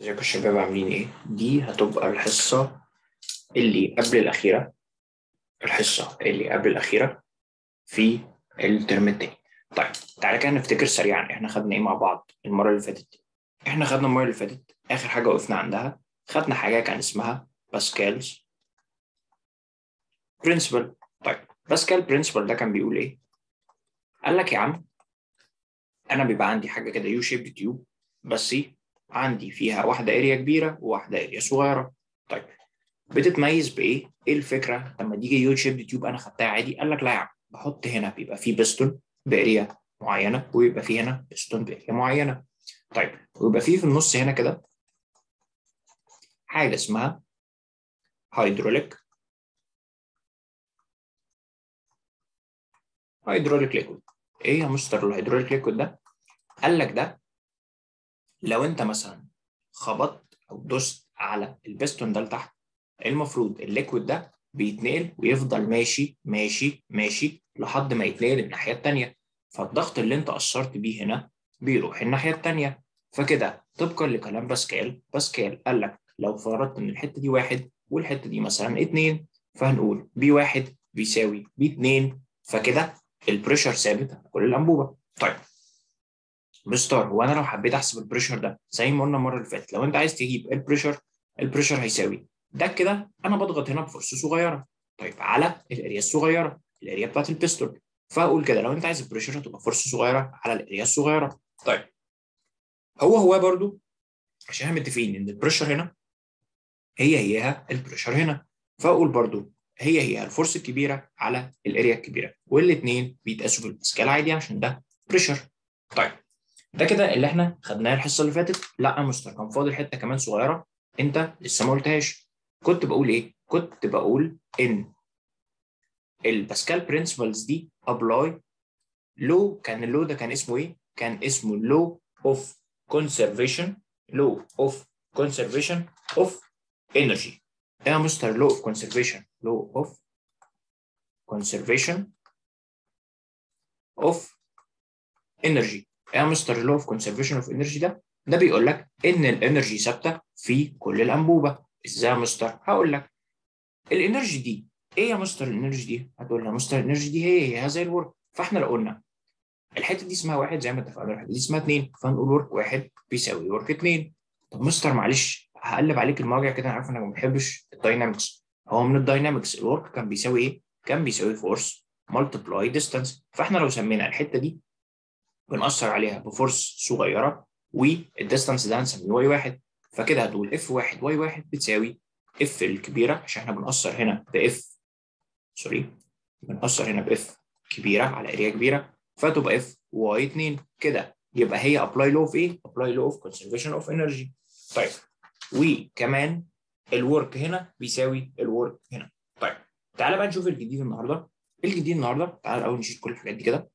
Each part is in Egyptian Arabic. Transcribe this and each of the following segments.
ازيكم يا شباب عاملين ايه؟ دي هتبقى الحصة اللي قبل الأخيرة الحصة اللي قبل الأخيرة في الترم التاني. طيب تعالى كده نفتكر سريعا احنا خدنا ايه مع بعض المرة اللي فاتت؟ احنا خدنا المرة اللي فاتت آخر حاجة وقفنا عندها خدنا حاجة كان اسمها باسكالز برنسبل طيب باسكال برنسبل ده كان بيقول ايه؟ قال لك يا عم انا بيبقى عندي حاجة كده يو شيب تيوب بس عندي فيها واحدة اريا كبيرة وواحدة اريا صغيرة طيب بتتميز بإيه؟ إيه الفكرة؟ لما تيجي يو شيب تيوب أنا خدتها عادي قال لك لا يا عم بحط هنا بيبقى فيه بستون باريا معينة ويبقى فيه هنا بستون باريا معينة طيب ويبقى فيه في النص هنا كده حاجة اسمها هيدروليك هيدروليك ليكويد ايه يا مستر الهيدروليك ليكويد ده؟ قال لك ده لو انت مثلا خبطت او دوست على البستون ده لتحت المفروض الليكويد ده بيتنقل ويفضل ماشي ماشي ماشي لحد ما يتنقل الناحيه الثانيه فالضغط اللي انت اثرت بيه هنا بيروح الناحيه الثانيه فكده طبقا لكلام باسكال باسكال قال لك لو فرضت ان الحته دي واحد والحته دي مثلا اتنين فهنقول بي واحد بيساوي بي اتنين فكده البريشر ثابت على كل الانبوبه طيب مستر هو انا لو حبيت احسب البريشر ده زي ما قلنا المره اللي فاتت لو انت عايز تجيب البريشر البريشر هيساوي ده كده انا بضغط هنا بفرصه صغيره طيب على الاريا الصغيره الاريا بتاعت البيستول فاقول كده لو انت عايز البريشر هتبقى فرصه صغيره على الاريا الصغيره طيب هو هو برضو عشان احنا متفقين ان البريشر هنا هي هيها البريشر هنا فاقول برضو هي هي الفرصه الكبيره على الاريا الكبيره والاثنين بيتقاسوا بالباسكال عادي عشان ده بريشر طيب ده كده اللي احنا خدناه الحصه اللي فاتت لا يا مستر كان فاضل حته كمان صغيره انت لسه ما قلتهاش كنت بقول ايه كنت بقول ان الباسكال برنسبلز دي ابلاي لو كان اللو ده كان اسمه ايه كان اسمه لو اوف كونسرفيشن لو اوف كونسرفيشن اوف انرجي ايه يا مستر لو اوف كونسرفيشن لو اوف كونسرفيشن اوف انرجي ايه مستر لو اوف كونسرفيشن اوف انرجي ده ده بيقول لك ان الانرجي ثابته في كل الانبوبه ازاي يا مستر هقول لك الانرجي دي ايه يا مستر الانرجي دي هتقول لي مستر الانرجي دي هي هي زي الورك فاحنا لو قلنا الحته دي اسمها واحد زي ما اتفقنا الحته دي اسمها اثنين فنقول ورك واحد بيساوي ورك اثنين طب مستر معلش هقلب عليك المواجع كده انا عارف انك ما بتحبش الداينامكس هو من الداينامكس الورك كان بيساوي ايه؟ كان بيساوي فورس ملتبلاي ديستانس فاحنا لو سمينا الحته دي بنأثر عليها بفورس صغيرة والديستانس ده هنسميه واي واحد فكده هتقول اف واحد واي واحد بتساوي اف الكبيرة عشان احنا بنأثر هنا باف سوري بنأثر هنا باف كبيرة على اريا كبيرة فتبقى اف واي 2 كده يبقى هي ابلاي لو اوف ايه؟ ابلاي لو اوف كونسرفيشن اوف انرجي طيب وكمان الورك هنا بيساوي الورك هنا طيب تعالى بقى نشوف الجديد النهارده الجديد النهارده تعالى الاول نشيل كل الحاجات دي كده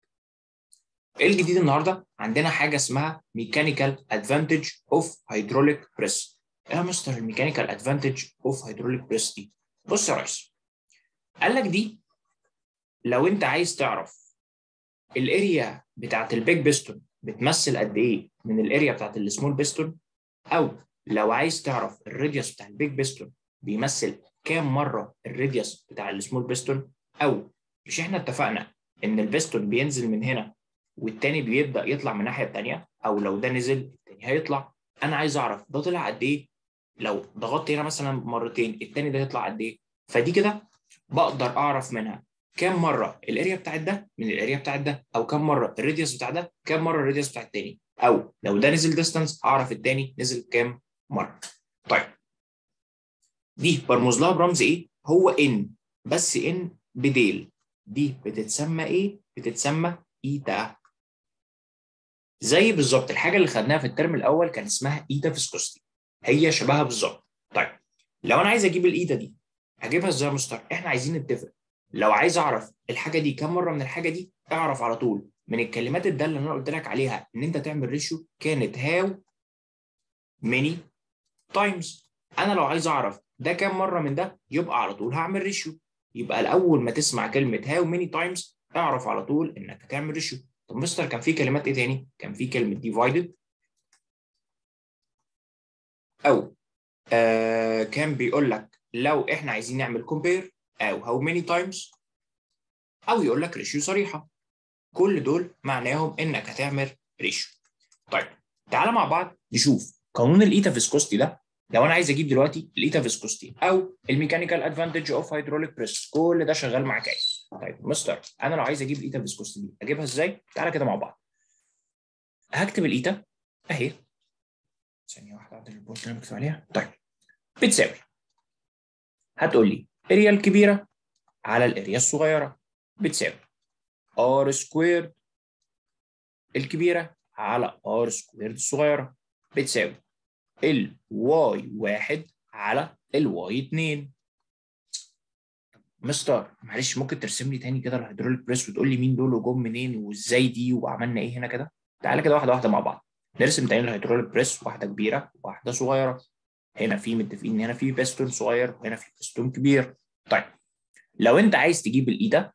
ايه الجديد النهارده؟ عندنا حاجه اسمها ميكانيكال ادفانتج اوف هيدروليك بريس. ايه يا مستر الميكانيكال ادفانتج اوف هيدروليك بريس دي؟ بص يا ريس. قال لك دي لو انت عايز تعرف الاريا بتاعت البيج بيستون بتمثل قد ايه من الاريا بتاعت السمول بيستون او لو عايز تعرف الراديوس بتاع البيج بيستون بيمثل كام مره الراديوس بتاع السمول بيستون او مش احنا اتفقنا ان البيستون بينزل من هنا والتاني بيبدا يطلع من الناحيه الثانيه او لو ده نزل التاني هيطلع انا عايز اعرف ده طلع قد ايه لو ضغطت هنا مثلا مرتين التاني ده هيطلع قد ايه فدي كده بقدر اعرف منها كام مره الاريا بتاعت ده من الاريا بتاعت ده او كام مره الراديوس بتاع ده كام مره الراديوس بتاع التاني او لو ده نزل ديستانس اعرف التاني نزل كام مره طيب دي برمز لها برمز ايه هو ان بس ان بديل دي بتتسمى ايه بتتسمى ايتا زي بالظبط الحاجه اللي خدناها في الترم الاول كان اسمها ايتا فيسكوستي هي شبهها بالظبط طيب لو انا عايز اجيب الايتا دي هجيبها ازاي يا مستر احنا عايزين نتفق لو عايز اعرف الحاجه دي كم مره من الحاجه دي اعرف على طول من الكلمات الداله اللي انا قلت لك عليها ان انت تعمل ريشيو كانت هاو ماني تايمز انا لو عايز اعرف ده كام مره من ده يبقى على طول هعمل ريشيو يبقى الاول ما تسمع كلمه هاو ماني تايمز اعرف على طول انك هتعمل ريشيو طب مستر كان في كلمات ايه تاني؟ كان في كلمه divided او آه كان بيقول لك لو احنا عايزين نعمل كومبير او هاو ماني تايمز او يقول لك ريشيو صريحه كل دول معناهم انك هتعمل ريشيو طيب تعالى مع بعض نشوف قانون الايتا فيسكوستي ده لو انا عايز اجيب دلوقتي الايتا فيسكوستي او الميكانيكال ادفانتج اوف هيدروليك بريس كل ده شغال معاك ايه طيب مستر انا لو عايز اجيب الايتا فيسكوستي دي اجيبها ازاي تعالى كده مع بعض هكتب الايتا اهي ثانيه واحده عدل البورت اللي انا بكتب عليها طيب بتساوي هتقول لي اريا الكبيره على الاريا الصغيره بتساوي ار سكويرد الكبيره على ار سكويرد الصغيره بتساوي الواي واحد على الواي 2 مستر معلش ممكن ترسم لي تاني كده الهيدروليك بريس وتقول لي مين دول وجم منين وازاي دي وعملنا ايه هنا كده تعالى كده واحده واحده مع بعض نرسم تاني الهيدروليك بريس واحده كبيره واحده صغيره هنا في متفقين ان هنا في بيستون صغير وهنا في بيستون كبير طيب لو انت عايز تجيب الايده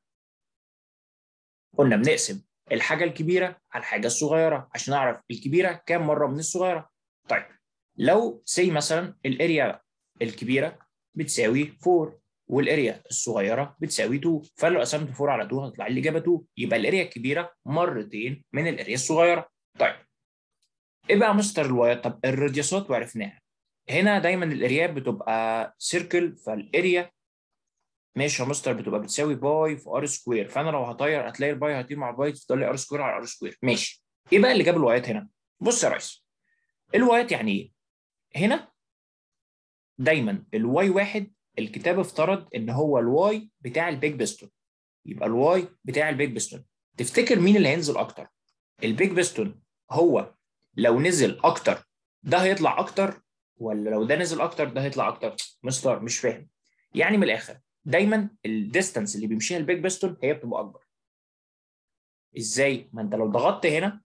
قلنا بنقسم الحاجه الكبيره على الحاجه الصغيره عشان اعرف الكبيره كام مره من الصغيره طيب لو سي مثلا الاريا الكبيره بتساوي 4 والاريا الصغيره بتساوي 2 فلو قسمت 4 على 2 هتطلع لي الاجابه 2 يبقى الاريا الكبيره مرتين من الاريا الصغيره طيب ايه بقى مستر الوايات طب الراديوسات وعرفناها هنا دايما الاريات بتبقى سيركل فالاريا ماشي يا مستر بتبقى بتساوي باي في ار سكوير فانا لو هطير هتلاقي الباي هيطير مع الباي تفضل لي ار سكوير على ار سكوير ماشي ايه بقى اللي جاب الوايات هنا بص يا ريس الوايات يعني ايه هنا دايما الواي واحد الكتاب افترض ان هو الواي بتاع البيج بيستون يبقى الواي بتاع البيج بيستون تفتكر مين اللي هينزل اكتر البيج بيستون هو لو نزل اكتر ده هيطلع اكتر ولا لو ده نزل اكتر ده هيطلع اكتر مستر مش فاهم يعني من الاخر دايما الديستانس اللي بيمشيها البيج بيستون هي بتبقى اكبر ازاي ما انت لو ضغطت هنا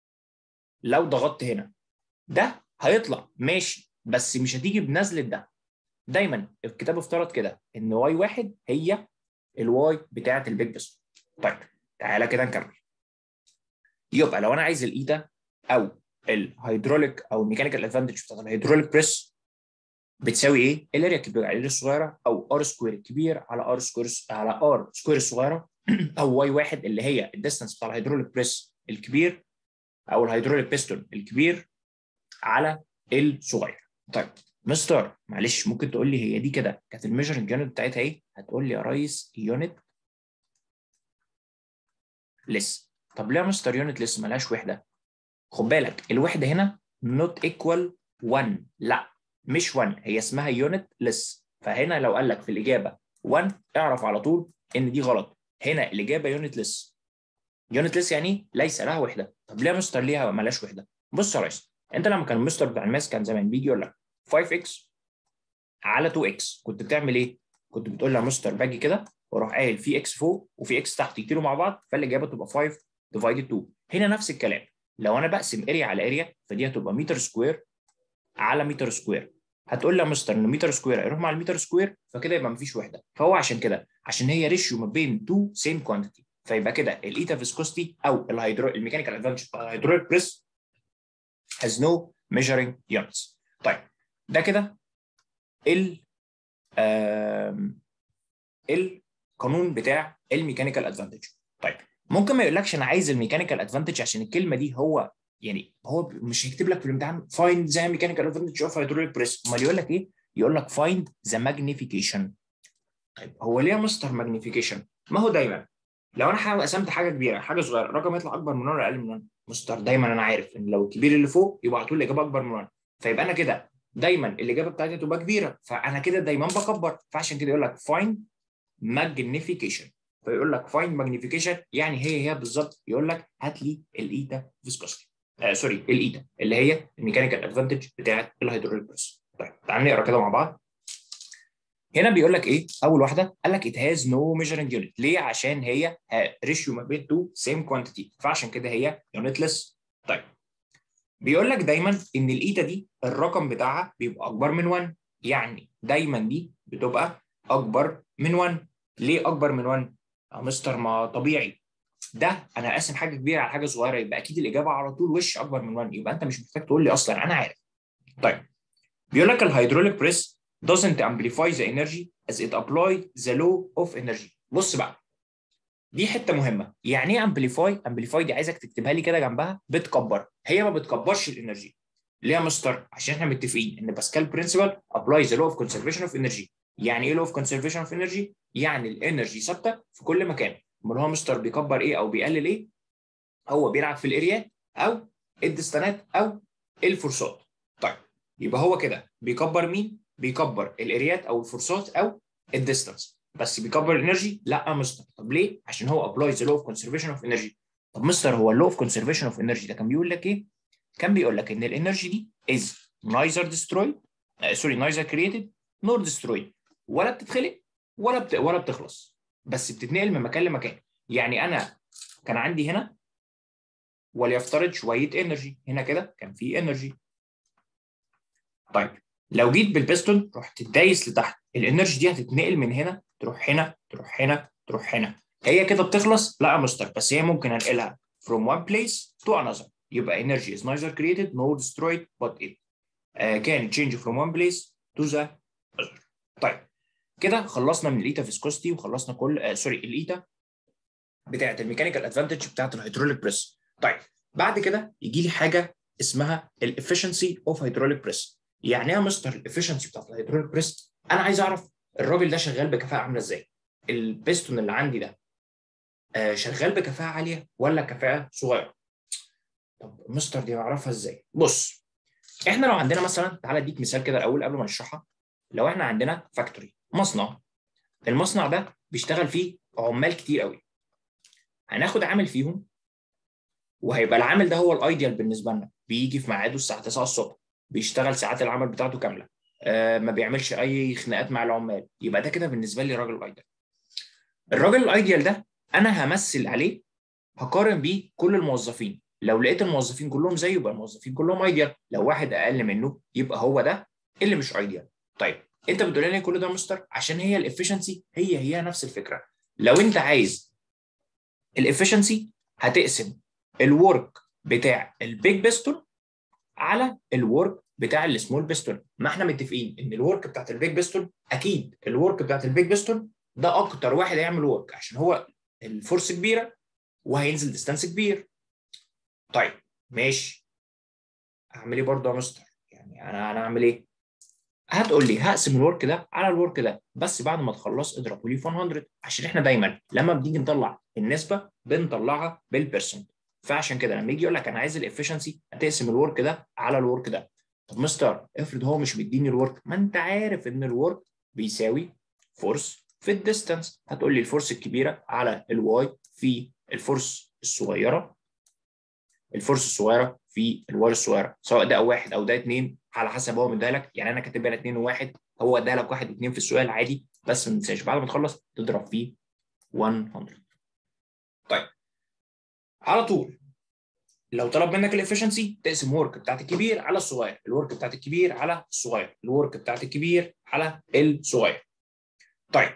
لو ضغطت هنا ده هيطلع ماشي بس مش هتيجي بنزله ده دايما الكتاب افترض كده ان واي واحد هي الواي بتاعه البيج بيستون طيب تعالى كده نكمل يبقى لو انا عايز الايتا او الهيدروليك او الميكانيكال ادفانتج بتاعت الهيدروليك بريس بتساوي ايه؟ الاريا الكبيره على الاريا الصغيره او ار سكوير الكبير على ار سكوير على ار سكوير الصغيره او واي واحد اللي هي الديستانس بتاع الهيدروليك بريس الكبير او الهيدروليك بيستون الكبير على الصغير. طيب مستر معلش ممكن تقول لي هي دي كده كانت الميجرنج يونت بتاعتها ايه؟ هتقول لي يا ريس يونت لس طب ليه يا مستر يونت لس ملهاش وحده؟ خد بالك الوحده هنا نوت ايكوال 1 لا مش 1 هي اسمها يونت لس فهنا لو قال لك في الاجابه 1 اعرف على طول ان دي غلط هنا الاجابه يونت لس يونت لس يعني ليس لها وحده طب ليه يا مستر ليها مالهاش وحده بص يا ريس انت لما كان المستر بتاع الماس كان زمان بيجي يقول لك 5x على 2x كنت بتعمل ايه كنت بتقول له يا مستر باجي كده واروح قايل في اكس فوق وفي اكس تحت يطيروا مع بعض فالاجابه تبقى 5 ديفايدد 2 هنا نفس الكلام لو انا بقسم اريا على اريا فدي هتبقى متر سكوير على متر سكوير هتقول لي يا مستر ان متر سكوير هيروح مع المتر سكوير فكده يبقى مفيش وحده فهو عشان كده عشان هي ريشيو ما بين تو سيم كوانتيتي فيبقى كده الايتا فيسكوستي او الهيدرو الميكانيكال ادفانتج الهيدروليك بريس has no measuring units طيب ده كده ال القانون بتاع الميكانيكال ادفانتج طيب ممكن ما يقولكش انا عايز الميكانيكال ادفانتج عشان الكلمه دي هو يعني هو مش هيكتب لك في الامتحان فايند ذا ميكانيكال ادفانتج اوف هيدروليك بريس امال يقول لك ايه؟ يقول لك فايند ذا ماجنيفيكيشن طيب هو ليه مستر ماجنيفيكيشن؟ ما هو دايما لو انا قسمت حاجه كبيره حاجه صغيره رقم يطلع اكبر من 1 ولا اقل من 1 مستر دايما انا عارف ان لو الكبير اللي فوق يبقى على طول الاجابه اكبر من 1 فيبقى انا كده دايما الاجابه بتاعتي تبقى كبيره فانا كده دايما بكبر فعشان كده يقول لك فايند ماجنيفيكيشن فيقول لك فايند ماجنيفيكيشن يعني هي هي بالظبط يقول لك هات لي الايتا فيسكوستي آه سوري الايتا اللي هي الميكانيكال ادفانتج بتاعت الهيدروليك بريس طيب تعال نقرا كده مع بعض هنا بيقول لك ايه اول واحده قال لك it has no measuring unit ليه عشان هي ريشيو ما بين تو سيم كوانتيتي فعشان كده هي يونتلس طيب بيقول لك دايما ان الايتا دي الرقم بتاعها بيبقى اكبر من 1 يعني دايما دي بتبقى اكبر من 1 ليه اكبر من 1 يا مستر ما طبيعي ده انا قاسم حاجه كبيره على حاجه صغيره يبقى اكيد الاجابه على طول وش اكبر من 1 يبقى انت مش محتاج تقول لي اصلا انا عارف طيب بيقول لك الهيدروليك بريس doesn't amplify the energy as it applied the law of energy بص بقى دي حته مهمه يعني ايه امبليفاي امبليفاي دي عايزك تكتبها لي كده جنبها بتكبر هي ما بتكبرش الانرجي ليه يا مستر عشان احنا متفقين ان باسكال برنسبل ابلاي ذا لو اوف كونسرفيشن اوف انرجي يعني ايه لو اوف كونسرفيشن اوف انرجي يعني الانرجي ثابته في كل مكان امال هو مستر بيكبر ايه او بيقلل ايه هو بيلعب في الاريات او الدستانات او الفرصات طيب يبقى هو كده بيكبر مين بيكبر الاريات او الفرصات او الديستانس بس بيكبر الانرجي لا مستر طب ليه عشان هو ابلاي ذا لو اوف كونسرفيشن اوف انرجي طب مستر هو اللو اوف كونسرفيشن اوف انرجي ده كان بيقول لك ايه كان بيقول لك ان الانرجي دي از neither destroyed سوري uh, neither created nor destroyed ولا بتتخلق ولا بت... ولا بتخلص بس بتتنقل من مكان لمكان يعني انا كان عندي هنا وليفترض شويه انرجي هنا كده كان في انرجي طيب لو جيت بالبستون رحت دايس لتحت الانرجي دي هتتنقل من هنا تروح هنا تروح هنا تروح هنا هي كده بتخلص لا مستر بس هي ممكن انقلها from one place to another يبقى energy is neither created nor destroyed but it uh, can change from one place to the other طيب كده خلصنا من الايتا فيسكوستي وخلصنا كل آه سوري الايتا بتاعت الميكانيكال ادفانتج بتاعت الهيدروليك بريس طيب بعد كده يجي لي حاجه اسمها الافشنسي اوف هيدروليك بريس يعني ايه يا مستر الافشنسي بتاعت الهيدروليك بريس انا عايز اعرف الراجل ده شغال بكفاءه عامله ازاي البيستون اللي عندي ده آه شغال بكفاءه عاليه ولا كفاءه صغيره طب مستر دي اعرفها ازاي بص احنا لو عندنا مثلا تعالى اديك مثال كده الاول قبل ما نشرحها لو احنا عندنا فاكتوري مصنع المصنع ده بيشتغل فيه عمال كتير قوي هناخد عامل فيهم وهيبقى العامل ده هو الايديال بالنسبه لنا بيجي في ميعاده الساعه 9 الصبح بيشتغل ساعات العمل بتاعته كامله آه ما بيعملش اي خناقات مع العمال يبقى ده كده بالنسبه لي راجل ايديال الراجل الايديال ده انا همثل عليه هقارن بيه كل الموظفين لو لقيت الموظفين كلهم زيه يبقى الموظفين كلهم ايديال لو واحد اقل منه يبقى هو ده اللي مش ايديال طيب انت بتقول لي كل ده مستر عشان هي الافشنسي هي هي نفس الفكره لو انت عايز الافشنسي هتقسم الورك بتاع البيج بيستون على الورك بتاع السمول بيستون ما احنا متفقين ان الورك بتاعت البيج بيستون اكيد الورك بتاعت البيج بيستون ده اكتر واحد هيعمل ورك عشان هو الفورس كبيره وهينزل ديستانس كبير طيب ماشي اعمل ايه برضه يا مستر يعني انا انا اعمل ايه هتقول لي هقسم الورك ده على الورك ده بس بعد ما تخلص اضربه لي في 100 عشان احنا دايما لما بنيجي نطلع النسبه بنطلعها بالبرسنت فعشان كده لما يجي يقول لك انا عايز الافشنسي هتقسم الورك ده على الورك ده طب مستر افرض هو مش مديني الورك ما انت عارف ان الورك بيساوي فورس في الديستانس هتقول لي الفورس الكبيره على الواي في الفورس الصغيره الفورس الصغيره في الواي الصغيره سواء ده واحد او ده اثنين على حسب هو مديها لك يعني انا كاتب لك اثنين وواحد هو اداها لك واحد واثنين في السؤال عادي بس ما تنساش بعد ما تخلص تضرب فيه 100 طيب على طول لو طلب منك الافشنسي تقسم ورك بتاعت الكبير على الصغير الورك بتاعت الكبير على الصغير الورك بتاعت الكبير على الصغير طيب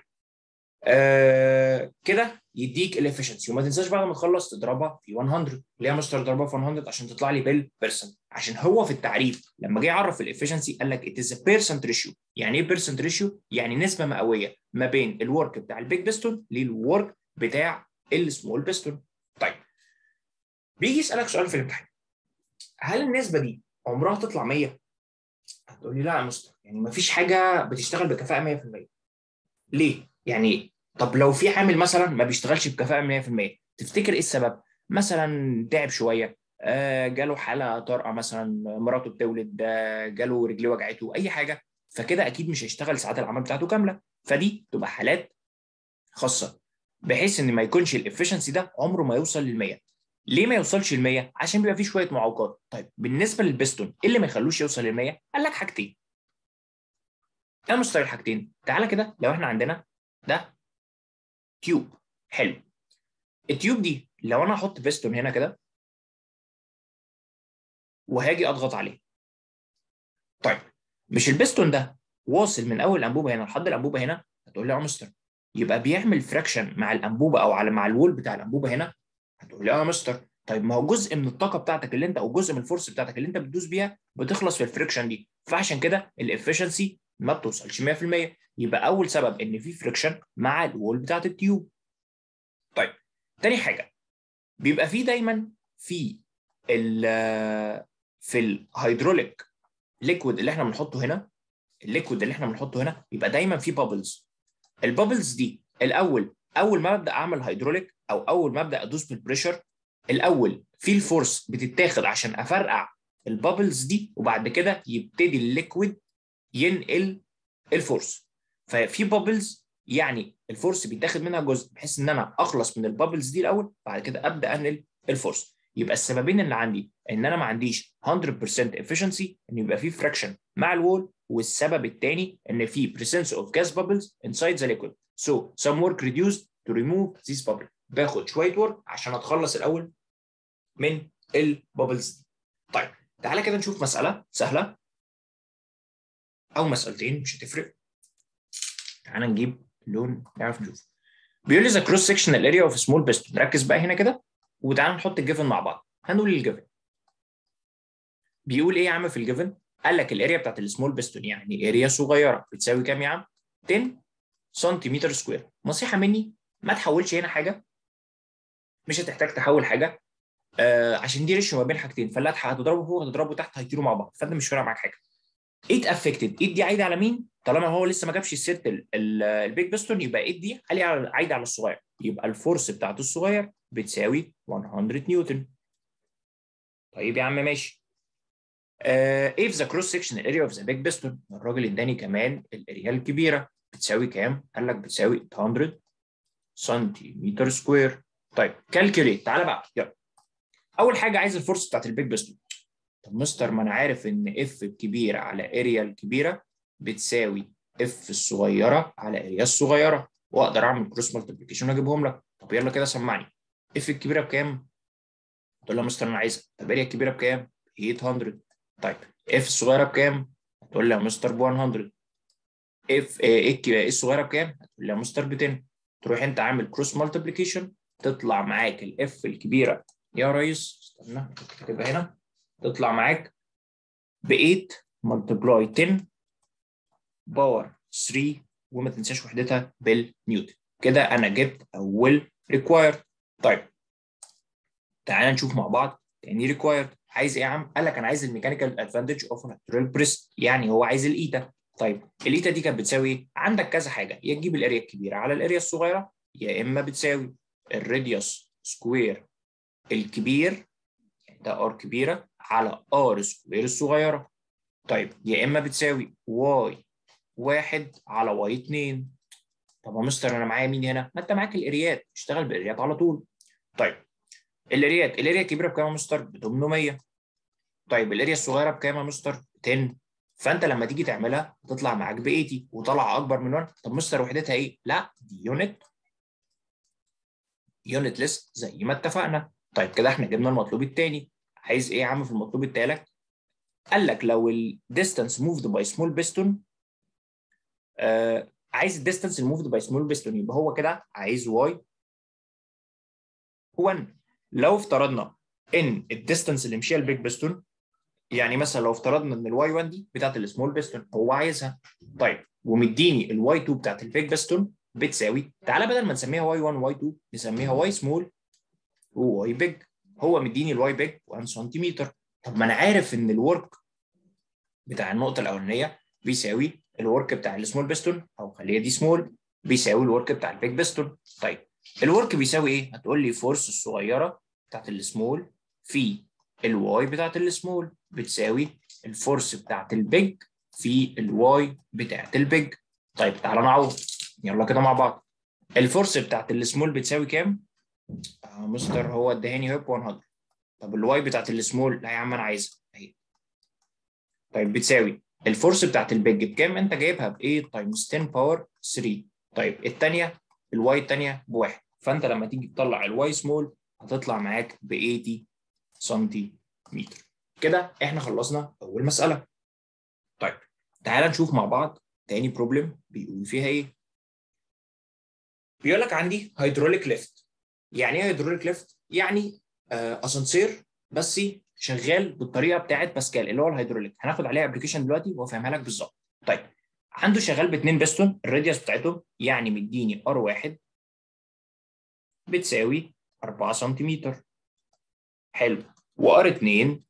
آه كده يديك الافشنسي وما تنساش بعد ما تخلص تضربها في 100 ليه يا مستر تضربها في 100 عشان تطلع لي بالبرسنت عشان هو في التعريف لما جه يعرف الافشنسي قال لك ات از بيرسنت ريشيو يعني ايه بيرسنت ريشيو يعني نسبه مئويه ما بين الورك بتاع البيج بيستون للورك بتاع السمول بيستون طيب بيجي يسالك سؤال في الامتحان هل النسبه دي عمرها تطلع 100 هتقول لي لا يا مستر يعني ما فيش حاجه بتشتغل بكفاءه 100% ليه يعني طب لو في عامل مثلا ما بيشتغلش بكفاءه 100% تفتكر ايه السبب مثلا تعب شويه آه جاله حاله طارئه مثلا مراته بتولد آه جاله رجليه وجعته اي حاجه فكده اكيد مش هيشتغل ساعات العمل بتاعته كامله فدي تبقى حالات خاصه بحيث ان ما يكونش الافشنسي ده عمره ما يوصل لل 100 ليه ما يوصلش ل 100 عشان بيبقى فيه شويه معوقات طيب بالنسبه للبستون ايه اللي ما يخلوش يوصل لل 100 قال لك حاجتين ايه مستوى الحاجتين تعالى كده لو احنا عندنا ده تيوب حلو التيوب دي لو انا احط بيستون هنا كده وهاجي اضغط عليه طيب مش البيستون ده واصل من اول الانبوبه هنا لحد الانبوبه هنا هتقول لي يا مستر يبقى بيعمل فراكشن مع الانبوبه او على مع الوول بتاع الانبوبه هنا هتقول لي اه يا مستر طيب ما هو جزء من الطاقه بتاعتك اللي انت او جزء من الفورس بتاعتك اللي انت بتدوس بيها بتخلص في الفريكشن دي فعشان كده الافشنسي ما بتوصلش 100% يبقى اول سبب ان في فريكشن مع الوول بتاعت التيوب طيب تاني حاجه بيبقى في دايما في ال في الهيدروليك ليكويد اللي احنا بنحطه هنا الليكويد اللي احنا بنحطه هنا يبقى دايما في بابلز البابلز دي الاول اول ما ابدا اعمل هيدروليك او اول ما ابدا ادوس بالبريشر الاول في الفورس بتتاخد عشان افرقع البابلز دي وبعد كده يبتدي الليكويد ينقل الفورس ففي بابلز يعني الفورس بيتاخد منها جزء بحيث ان انا اخلص من البابلز دي الاول بعد كده ابدا انقل الفورس يبقى السببين اللي عندي ان انا ما عنديش 100% efficiency ان يبقى في فراكشن مع الوول والسبب الثاني ان في presence of gas bubbles inside the liquid so some work reduced to remove these bubbles باخد شويه ورك عشان اتخلص الاول من البابلز دي طيب تعالى كده نشوف مساله سهله او مسالتين مش هتفرق تعالى نجيب لون نعرف نشوف بيقول لي ذا كروس سكشنال اريا اوف سمول بيستون ركز بقى هنا كده وتعالى نحط الجيفن مع بعض هنقول الجيفن بيقول ايه يا عم في الجيفن قال لك الاريا بتاعت السمول بيستون يعني اريا صغيره بتساوي كام يا عم 10 سنتيمتر سكوير نصيحه مني ما تحولش هنا حاجه مش هتحتاج تحول حاجه آه عشان دي ريشيو ما بين حاجتين فاللي هتضربه فوق هتضربه تحت هيطيروا مع بعض فانت مش فارق معاك حاجه ايد افكتد ايد دي عايده على مين طالما هو لسه ما جابش الست البيج بيستون يبقى ايد دي عايده على الصغير يبقى الفورس بتاعت الصغير بتساوي 100 نيوتن طيب يا عم ماشي ايه في ذا كروس سكشن اريا اوف ذا بيج بيستون الراجل اداني كمان الاريا الكبيره بتساوي كام قال لك بتساوي 100 سنتيمتر سكوير طيب كالكوليت تعالى بقى يلا اول حاجه عايز الفورس بتاعت البيج بيستون طب مستر ما انا عارف ان اف الكبيره على اريا الكبيره بتساوي اف الصغيره على اريا الصغيره واقدر اعمل كروس مالتيبيكيشن واجيبهم لك طب يلا كده سمعني اف الكبيره بكام؟ تقول له مستر انا عايزها طب اريا الكبيره بكام؟ 800 طيب اف الصغيره بكام؟ هتقول لي يا مستر ب 100 اف ايه الصغيره بكام؟ هتقول لي يا مستر ب 10 تروح انت عامل كروس مالتيبيكيشن تطلع معاك الاف الكبيره يا ريس استنى كاتبها هنا تطلع معاك ب 8 ملتبلاي 10 باور 3 وما تنساش وحدتها بالنيوتن كده انا جبت اول ريكوايرد طيب تعالى نشوف مع بعض تاني ريكوايرد عايز ايه يا عم؟ قال لك انا عايز الميكانيكال ادفانتج اوف ناتورال بريس يعني هو عايز الايتا طيب الايتا دي كانت بتساوي ايه؟ عندك كذا حاجه يا تجيب الاريا الكبيره على الاريا الصغيره يا اما بتساوي الراديوس سكوير الكبير ده ار كبيره على ار سكوير الصغيره طيب يا اما بتساوي واي واحد على واي 2 طب يا مستر انا معايا مين هنا؟ ما انت معاك الاريات اشتغل بالاريات على طول طيب الاريات الاريا الكبيره بكام يا مستر؟ ب 800 طيب الاريا الصغيره بكام يا مستر؟ 10 فانت لما تيجي تعملها تطلع معاك ب 80 وطلع اكبر من 1 طب مستر وحدتها ايه؟ لا دي يونت يونت ليست زي ما اتفقنا طيب كده احنا جبنا المطلوب الثاني عايز ايه يا عم في المطلوب الثالث؟ قال لك لو الديستانس موفد باي سمول بيستون آه عايز الديستانس الموفد باي سمول بيستون يبقى هو كده عايز واي 1 لو افترضنا ان الديستانس اللي مشيها البيج بيستون يعني مثلا لو افترضنا ان الواي 1 دي بتاعت السمول بيستون هو عايزها طيب ومديني الواي 2 بتاعت البيج بيستون بتساوي تعالى بدل ما نسميها واي 1 واي 2 نسميها واي سمول وواي بيج هو مديني الواي بيج 1 سنتيمتر طب ما انا عارف ان الورك بتاع النقطه الاولانيه بيساوي الورك بتاع السمول بيستون او خليها دي سمول بيساوي الورك بتاع البيج بيستون طيب الورك بيساوي ايه هتقول لي فورس الصغيره بتاعت السمول في الواي بتاعت السمول بتساوي الفورس بتاعت البيج في الواي بتاعت البيج طيب تعالى نعوض يلا كده مع بعض الفورس بتاعت السمول بتساوي كام آه مستر هو اداني هوب 100 طب الواي بتاعت السمول لا يا عم انا عايزها اهي طيب بتساوي الفورس بتاعت البيج بكام انت جايبها ب 8 تايمز 10 باور 3 طيب الثانيه الواي الثانيه بواحد فانت لما تيجي تطلع الواي سمول هتطلع معاك ب 80 سنتيمتر كده احنا خلصنا اول مساله طيب تعال نشوف مع بعض تاني بروبلم بيقول فيها ايه بيقول لك عندي هيدروليك ليفت يعني ايه هيدروليك ليفت يعني آه اسانسير بس شغال بالطريقه بتاعت باسكال اللي هو الهيدروليك هناخد عليها ابلكيشن دلوقتي وافهمها لك بالظبط طيب عنده شغال باثنين بيستون الراديوس بتاعتهم يعني مديني ار واحد بتساوي 4 سنتيمتر حلو وار 2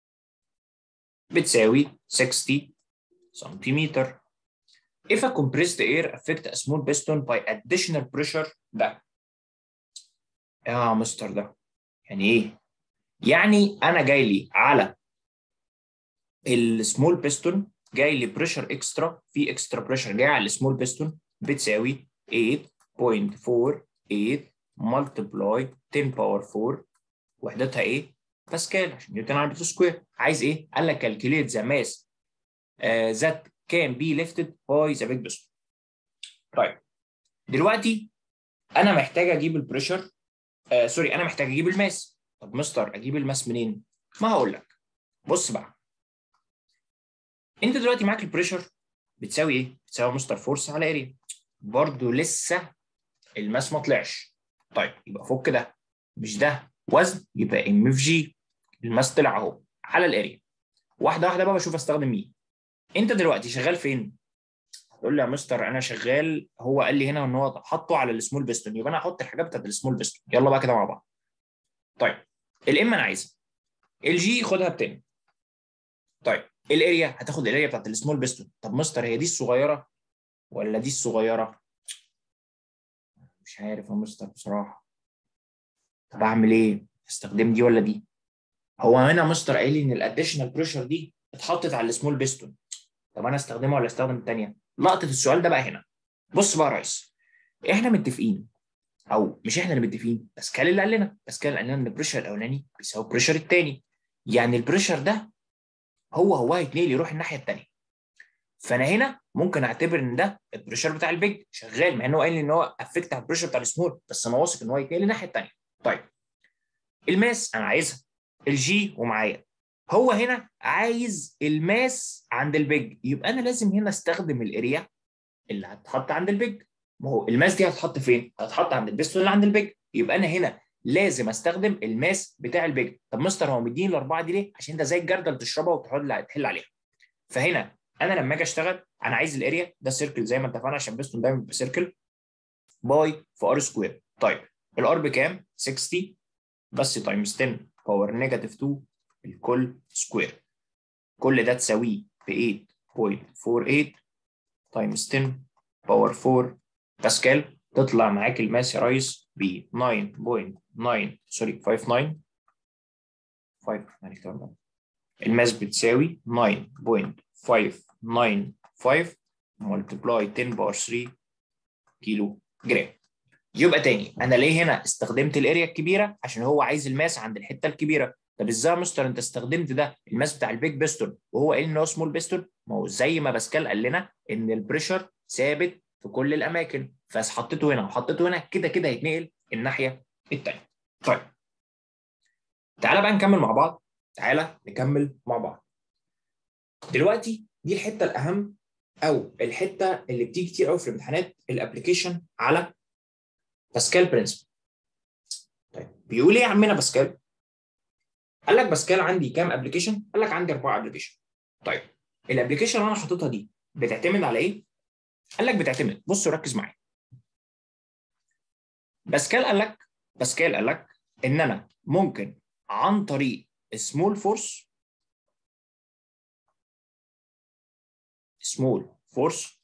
بتساوي 60 سنتيمتر if a compressed air affect a small piston by additional pressure ده يا مستر ده يعني ايه يعني انا جاي لي على السمول بيستون جاي لي بريشر اكسترا في اكسترا بريشر جاي على السمول بيستون بتساوي 8.48 ملتبلاي 10 باور 4 وحدتها ايه؟ باسكال عشان نيوتن على متر سكوير عايز ايه؟ قال لك كالكوليت ذا ماس ذات كان بي ليفتد باي ذا بيج بيستون طيب دلوقتي انا محتاج اجيب البريشر آه سوري انا محتاج اجيب الماس طب مستر اجيب الماس منين؟ ما هقول لك بص بقى انت دلوقتي معاك البريشر بتساوي ايه؟ بتساوي مستر فورس على اريا برضه لسه الماس ما طلعش طيب يبقى فك ده مش ده وزن يبقى ام في جي الماس طلع اهو على الاريا واحده واحده بقى بشوف استخدم مين انت دلوقتي شغال فين؟ هتقول لي يا مستر انا شغال هو قال لي هنا ان هو حاطه على السمول بيستون يبقى انا هحط الحاجات بتاعت السمول بيستون يلا بقى كده مع بعض طيب الام انا عايزها الجي خدها بتاني طيب الاريا هتاخد الاريا بتاعت السمول بيستون طب مستر هي دي الصغيره ولا دي الصغيره مش عارف يا مستر بصراحه طب اعمل ايه استخدم دي ولا دي هو هنا مستر قايل لي ان الاديشنال بريشر دي اتحطت على السمول بيستون طب انا استخدمها ولا استخدم الثانيه لقطه السؤال ده بقى هنا بص بقى يا ريس احنا متفقين او مش احنا اللي متفقين باسكال اللي قال لنا باسكال قال لنا ان البريشر الاولاني بيساوي البريشر الثاني يعني البريشر ده هو هو هيتنقل يروح الناحيه الثانيه فانا هنا ممكن اعتبر ان ده البريشر بتاع البيج شغال مع ان هو قال لي ان هو افكت على البريشر بتاع السمول بس انا واثق ان هو يتنقل الناحيه الثانيه طيب الماس انا عايزها الجي ومعايا هو هنا عايز الماس عند البيج يبقى انا لازم هنا استخدم الاريا اللي هتتحط عند البيج ما هو الماس دي هتتحط فين؟ هتتحط عند البيستون اللي عند البيج يبقى انا هنا لازم استخدم الماس بتاع البيج طب مستر هو مديني الاربعه دي ليه؟ عشان ده زي الجردل اللي تشربها وتقعد تحل عليها فهنا انا لما اجي اشتغل انا عايز الاريا ده سيركل زي ما اتفقنا عشان بيستون دايما بيبقى سيركل باي في ار سكوير طيب الار بكام؟ 60 بس تايمز 10 باور نيجاتيف 2 الكل سكوير كل ده تساويه ب 8.48 تايمز 10 باور 4 باسكال تطلع معاك الماس يا ريس ب 9.9 سوري 59 5 هنكتبها الماس بتساوي 9.595 ملتبلاي 10 باور 3 كيلو جرام يبقى تاني انا ليه هنا استخدمت الاريا الكبيره عشان هو عايز الماس عند الحته الكبيره طب ازاي يا مستر انت استخدمت ده الماس بتاع البيج بيستون وهو قال ان هو سمول بيستون ما هو زي ما باسكال قال لنا ان البريشر ثابت في كل الاماكن فحطيته هنا وحطيته هنا كده كده هيتنقل الناحيه الثانيه طيب تعالى بقى نكمل مع بعض تعالى نكمل مع بعض دلوقتي دي الحته الاهم او الحته اللي بتيجي كتير قوي في الامتحانات الابلكيشن على باسكال برنسبل طيب بيقول ايه يا عمنا باسكال قال لك باسكال عندي كام ابلكيشن قال لك عندي اربعه ابلكيشن طيب الابلكيشن اللي انا حاططها دي بتعتمد على ايه قال لك بتعتمد بص وركز معايا باسكال قال لك باسكال قال لك ان انا ممكن عن طريق سمول فورس سمول فورس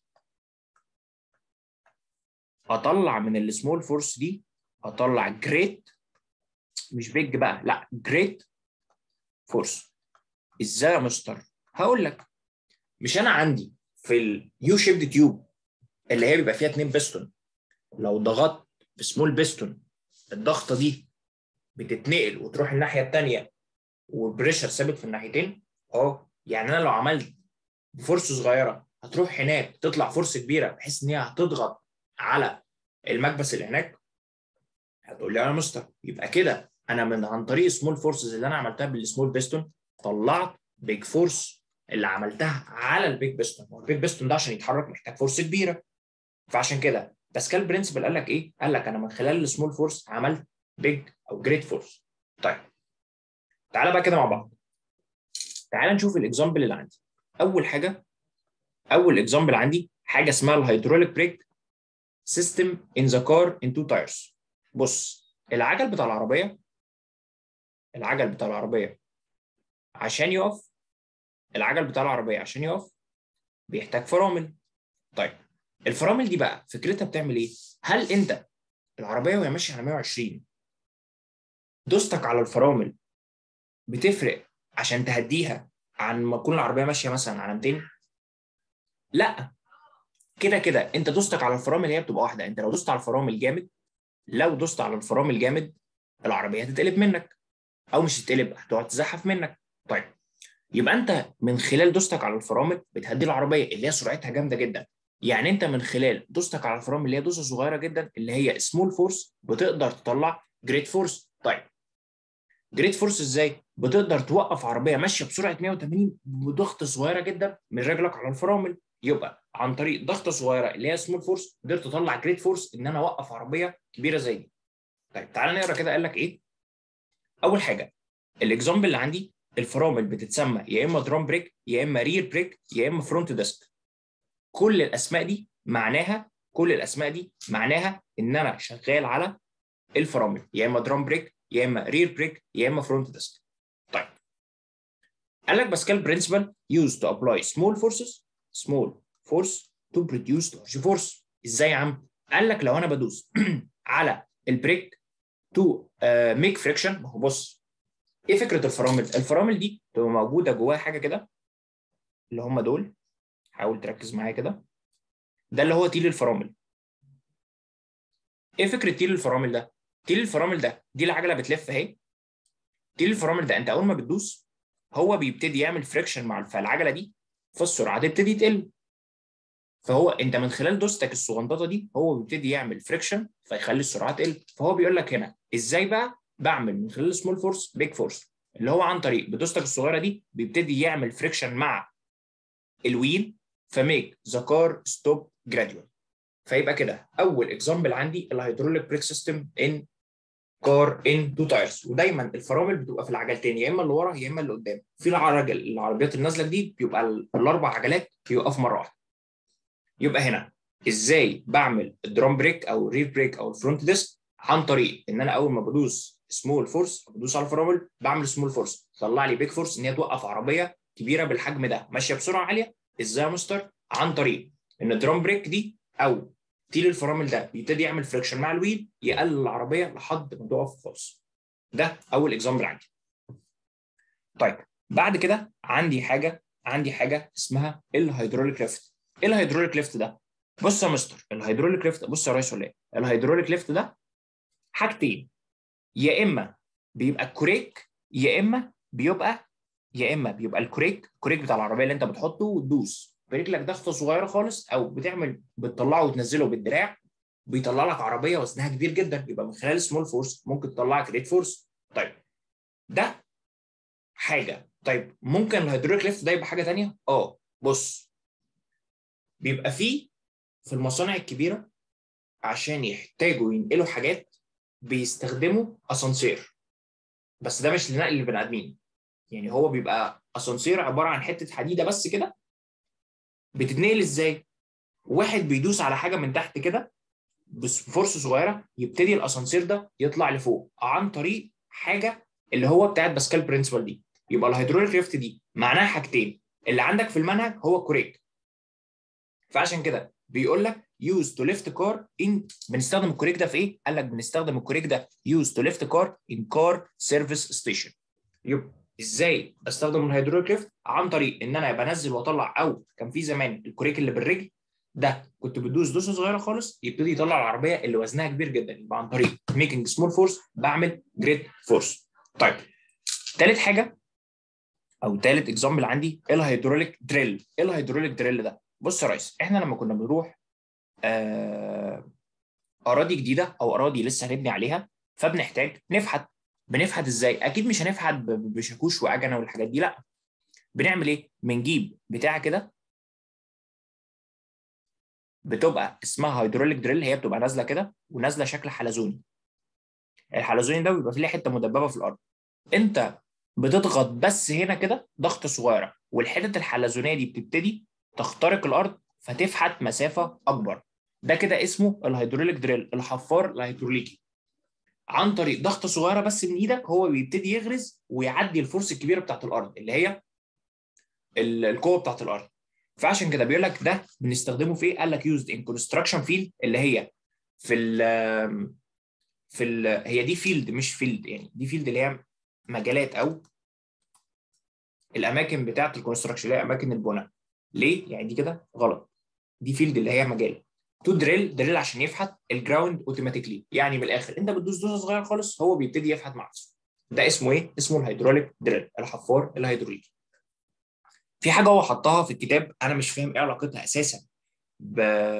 اطلع من السمول فورس دي اطلع جريت مش بيج بقى لا جريت فورس ازاي يا مستر هقول لك مش انا عندي في اليو شيبد تيوب اللي هي بيبقى فيها اتنين بيستون لو ضغطت بسمول بيستون الضغطه دي بتتنقل وتروح الناحيه الثانيه والبريشر ثابت في الناحيتين اه يعني انا لو عملت بفورس صغيره هتروح هناك تطلع فورس كبيره بحيث ان هي هتضغط على المكبس اللي هناك هتقول لي انا مستر يبقى كده انا من عن طريق سمول فورسز اللي انا عملتها بالسمول بيستون طلعت بيج فورس اللي عملتها على البيج بيستون والبيج بيستون ده عشان يتحرك محتاج فورس كبيره فعشان كده باسكال برنسبل قال لك ايه؟ قال لك انا من خلال السمول فورس عملت بيج او جريت فورس طيب تعالى بقى كده مع بعض تعالى نشوف الاكزامبل اللي عندي اول حاجه اول اكزامبل عندي حاجه اسمها الهيدروليك بريك سيستم ان ذا كار ان تو تايرز بص العجل بتاع العربيه العجل بتاع العربيه عشان يقف العجل بتاع العربيه عشان يقف بيحتاج فرامل طيب الفرامل دي بقى فكرتها بتعمل ايه هل انت العربيه وهي ماشيه على 120 دوستك على الفرامل بتفرق عشان تهديها عن ما تكون العربيه ماشيه مثلا على 200 لا كده كده انت دوستك على الفرامل هي بتبقى واحده انت لو دوست على الفرامل جامد لو دوست على الفرامل جامد العربيه هتتقلب منك او مش تتقلب هتقعد تزحف منك طيب يبقى انت من خلال دوستك على الفرامل بتهدي العربيه اللي هي سرعتها جامده جدا يعني انت من خلال دوستك على الفرامل اللي هي دوسه صغيره جدا اللي هي سمول فورس بتقدر تطلع جريت فورس طيب جريت فورس ازاي بتقدر توقف عربيه ماشيه بسرعه 180 بضغط صغيره جدا من رجلك على الفرامل يبقى عن طريق ضغطه صغيره اللي هي سمول فورس قدرت تطلع جريت فورس ان انا اوقف عربيه كبيره زي دي طيب تعالى نقرا كده قال لك ايه اول حاجه الاكزامبل اللي عندي الفرامل بتتسمى يا اما درام بريك يا اما رير بريك يا اما فرونت ديسك كل الاسماء دي معناها كل الاسماء دي معناها ان انا شغال على الفرامل يا اما درام بريك يا اما رير بريك يا اما فرونت ديسك طيب قال لك باسكال برنسبل used to apply small forces small force to produce large force ازاي يا عم قال لك لو انا بدوس على البريك تو ميك فريكشن ما هو بص ايه فكره الفرامل الفرامل دي تبقى موجوده جواها حاجه كده اللي هم دول حاول تركز معايا كده ده اللي هو تيل الفرامل ايه فكره تيل الفرامل ده تيل الفرامل ده دي العجله بتلف اهي تيل الفرامل ده انت اول ما بتدوس هو بيبتدي يعمل فريكشن مع العجله دي فالسرعه تبتدي تقل فهو انت من خلال دوستك الصغنططه دي هو بيبتدي يعمل فريكشن فيخلي السرعه تقل فهو بيقول لك هنا ازاي بقى بعمل من خلال سمول فورس بيج فورس اللي هو عن طريق بدوستك الصغيره دي بيبتدي يعمل فريكشن مع الويل فميك ذا كار ستوب جراديوال فيبقى كده اول اكزامبل عندي الهيدروليك بريك سيستم ان كار ان تو تايرز ودايما الفرامل بتبقى في العجلتين يا اما اللي ورا يا اما اللي قدام في العجل العربيات النازله جديد بيبقى الاربع عجلات بيوقفوا مره واحده يبقى هنا ازاي بعمل الدرام بريك او الرير بريك او الفرونت ديسك عن طريق ان انا اول ما بدوس سمول فورس بدوس على الفرامل بعمل سمول فورس طلع لي بيج فورس ان هي توقف عربيه كبيره بالحجم ده ماشيه بسرعه عاليه ازاي يا مستر عن طريق ان الدرام بريك دي او تيل الفرامل ده بيبتدي يعمل فريكشن مع الويل يقلل العربيه لحد ما تقف خالص ده اول اكزامبل عندي طيب بعد كده عندي حاجه عندي حاجه اسمها الهيدروليك ليفت ايه الهيدروليك ليفت ده بص يا مستر الهيدروليك ليفت بص يا ريس ولا ايه الهيدروليك ليفت ده حاجتين يا اما بيبقى الكوريك يا اما بيبقى يا اما بيبقى الكوريك الكوريك بتاع العربيه اللي انت بتحطه وتدوس برجلك ضغطه صغيره خالص او بتعمل بتطلعه وتنزله بالدراع بيطلع لك عربيه وزنها كبير جدا يبقى من خلال سمول فورس ممكن تطلع جريت فورس طيب ده حاجه طيب ممكن الهيدروليك ليفت ده يبقى حاجه ثانيه اه بص بيبقى فيه في المصانع الكبيره عشان يحتاجوا ينقلوا حاجات بيستخدموا اسانسير بس ده مش لنقل البني ادمين يعني هو بيبقى اسانسير عباره عن حته حديده بس كده بتتنقل ازاي؟ واحد بيدوس على حاجه من تحت كده بفرصه صغيره يبتدي الاسانسير ده يطلع لفوق عن طريق حاجه اللي هو بتاعت باسكال برنسبل دي يبقى الهيدروليك ليفت دي معناها حاجتين اللي عندك في المنهج هو كوريك فعشان كده بيقول لك use to lift car in بنستخدم الكوريك ده في ايه؟ قال لك بنستخدم الكوريك ده use to lift car in car service station يبقى ازاي بستخدم الهيدروليك ليفت عن طريق ان انا بنزل واطلع او كان في زمان الكوريك اللي بالرجل ده كنت بدوس دوسه صغيره خالص يبتدي يطلع العربيه اللي وزنها كبير جدا يبقى عن طريق ميكنج سمول فورس بعمل جريت فورس طيب ثالث حاجه او ثالث اكزامبل عندي الهيدروليك دريل ايه الهيدروليك دريل ده بص يا ريس احنا لما كنا بنروح آه اراضي جديده او اراضي لسه هنبني عليها فبنحتاج نفحت بنفحت ازاي اكيد مش هنفحت بشاكوش واجنه والحاجات دي لا بنعمل ايه بنجيب بتاع كده بتبقى اسمها هيدروليك دريل هي بتبقى نازله كده ونازله شكل حلزوني الحلزوني ده بيبقى فيه حته مدببه في الارض انت بتضغط بس هنا كده ضغط صغيره والحتت الحلزونيه دي بتبتدي تخترق الارض فتفحت مسافه اكبر ده كده اسمه الهيدروليك دريل الحفار الهيدروليكي عن طريق ضغطه صغيره بس من ايدك هو بيبتدي يغرز ويعدي الفرص الكبيره بتاعت الارض اللي هي القوه بتاعت الارض فعشان كده بيقول لك ده بنستخدمه في ايه؟ قال لك يوزد ان كونستراكشن فيلد اللي هي في ال في ال هي دي فيلد مش فيلد يعني دي فيلد اللي هي مجالات او الاماكن بتاعه الكونستراكشن اللي هي اماكن البناء ليه؟ يعني دي كده غلط دي فيلد اللي هي مجال تو دريل دريل عشان يفحت الجراوند اوتوماتيكلي يعني من الاخر انت بتدوس دوسه صغيره خالص هو بيبتدي يفحت مع نفسه ده اسمه ايه؟ اسمه الهيدروليك دريل الحفار الهيدروليكي في حاجه هو حطها في الكتاب انا مش فاهم ايه علاقتها اساسا ب...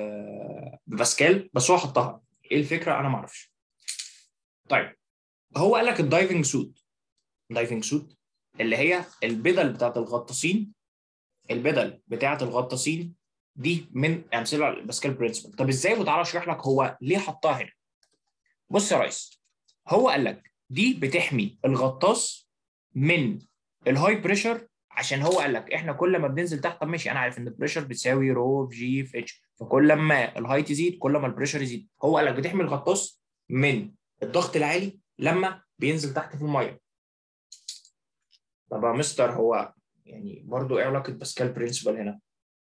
بباسكال بس هو حطها ايه الفكره انا ما اعرفش طيب هو قال لك الدايفنج سوت دايفنج سوت اللي هي البدل بتاعت الغطاسين البدل بتاعت الغطاسين دي من امثله على الباسكال برنسبل طب ازاي وتعالى اشرح لك هو ليه حطها هنا بص يا ريس هو قال لك دي بتحمي الغطاس من الهاي بريشر عشان هو قال لك احنا كل ما بننزل تحت طب ماشي انا عارف ان البريشر بتساوي رو في جي في اتش فكل ما الهاي تزيد كل ما البريشر يزيد هو قال لك بتحمي الغطاس من الضغط العالي لما بينزل تحت في الميه طب يا مستر هو يعني برضو ايه علاقه باسكال برنسبل هنا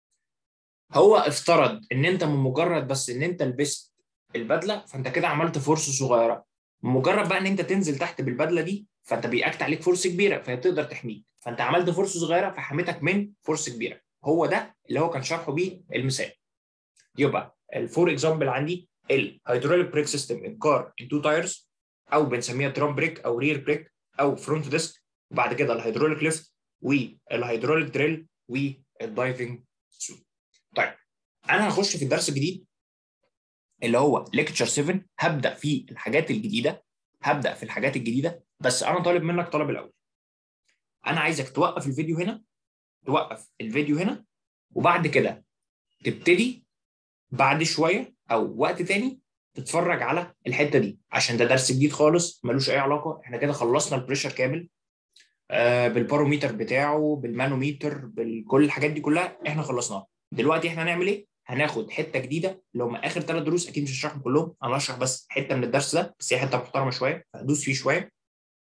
هو افترض ان انت من مجرد بس ان انت لبست البدله فانت كده عملت فرصه صغيره مجرد بقى ان انت تنزل تحت بالبدله دي فانت بيأكت عليك فرصه كبيره فهي تقدر تحميك فانت عملت فرصه صغيره فحميتك من فرصه كبيره هو ده اللي هو كان شرحه بيه المثال يبقى الفور اكزامبل عندي الهيدروليك بريك سيستم ان كار ان تو تايرز او بنسميها درام بريك او رير بريك او فرونت ديسك وبعد كده الهيدروليك ليفت والهيدروليك دريل والدايفنج سوت طيب انا هخش في الدرس الجديد اللي هو ليكتشر 7 هبدا في الحاجات الجديده هبدا في الحاجات الجديده بس انا طالب منك طلب الاول انا عايزك توقف الفيديو هنا توقف الفيديو هنا وبعد كده تبتدي بعد شويه او وقت تاني تتفرج على الحته دي عشان ده درس جديد خالص ملوش اي علاقه احنا كده خلصنا البريشر كامل آه بالباروميتر بتاعه بالمانوميتر بكل الحاجات دي كلها احنا خلصناها دلوقتي احنا هنعمل ايه هناخد حته جديده اللي هم اخر ثلاث دروس اكيد مش هشرحهم كلهم انا هشرح بس حته من الدرس ده بس هي حته محترمه شويه فهدوس فيه شويه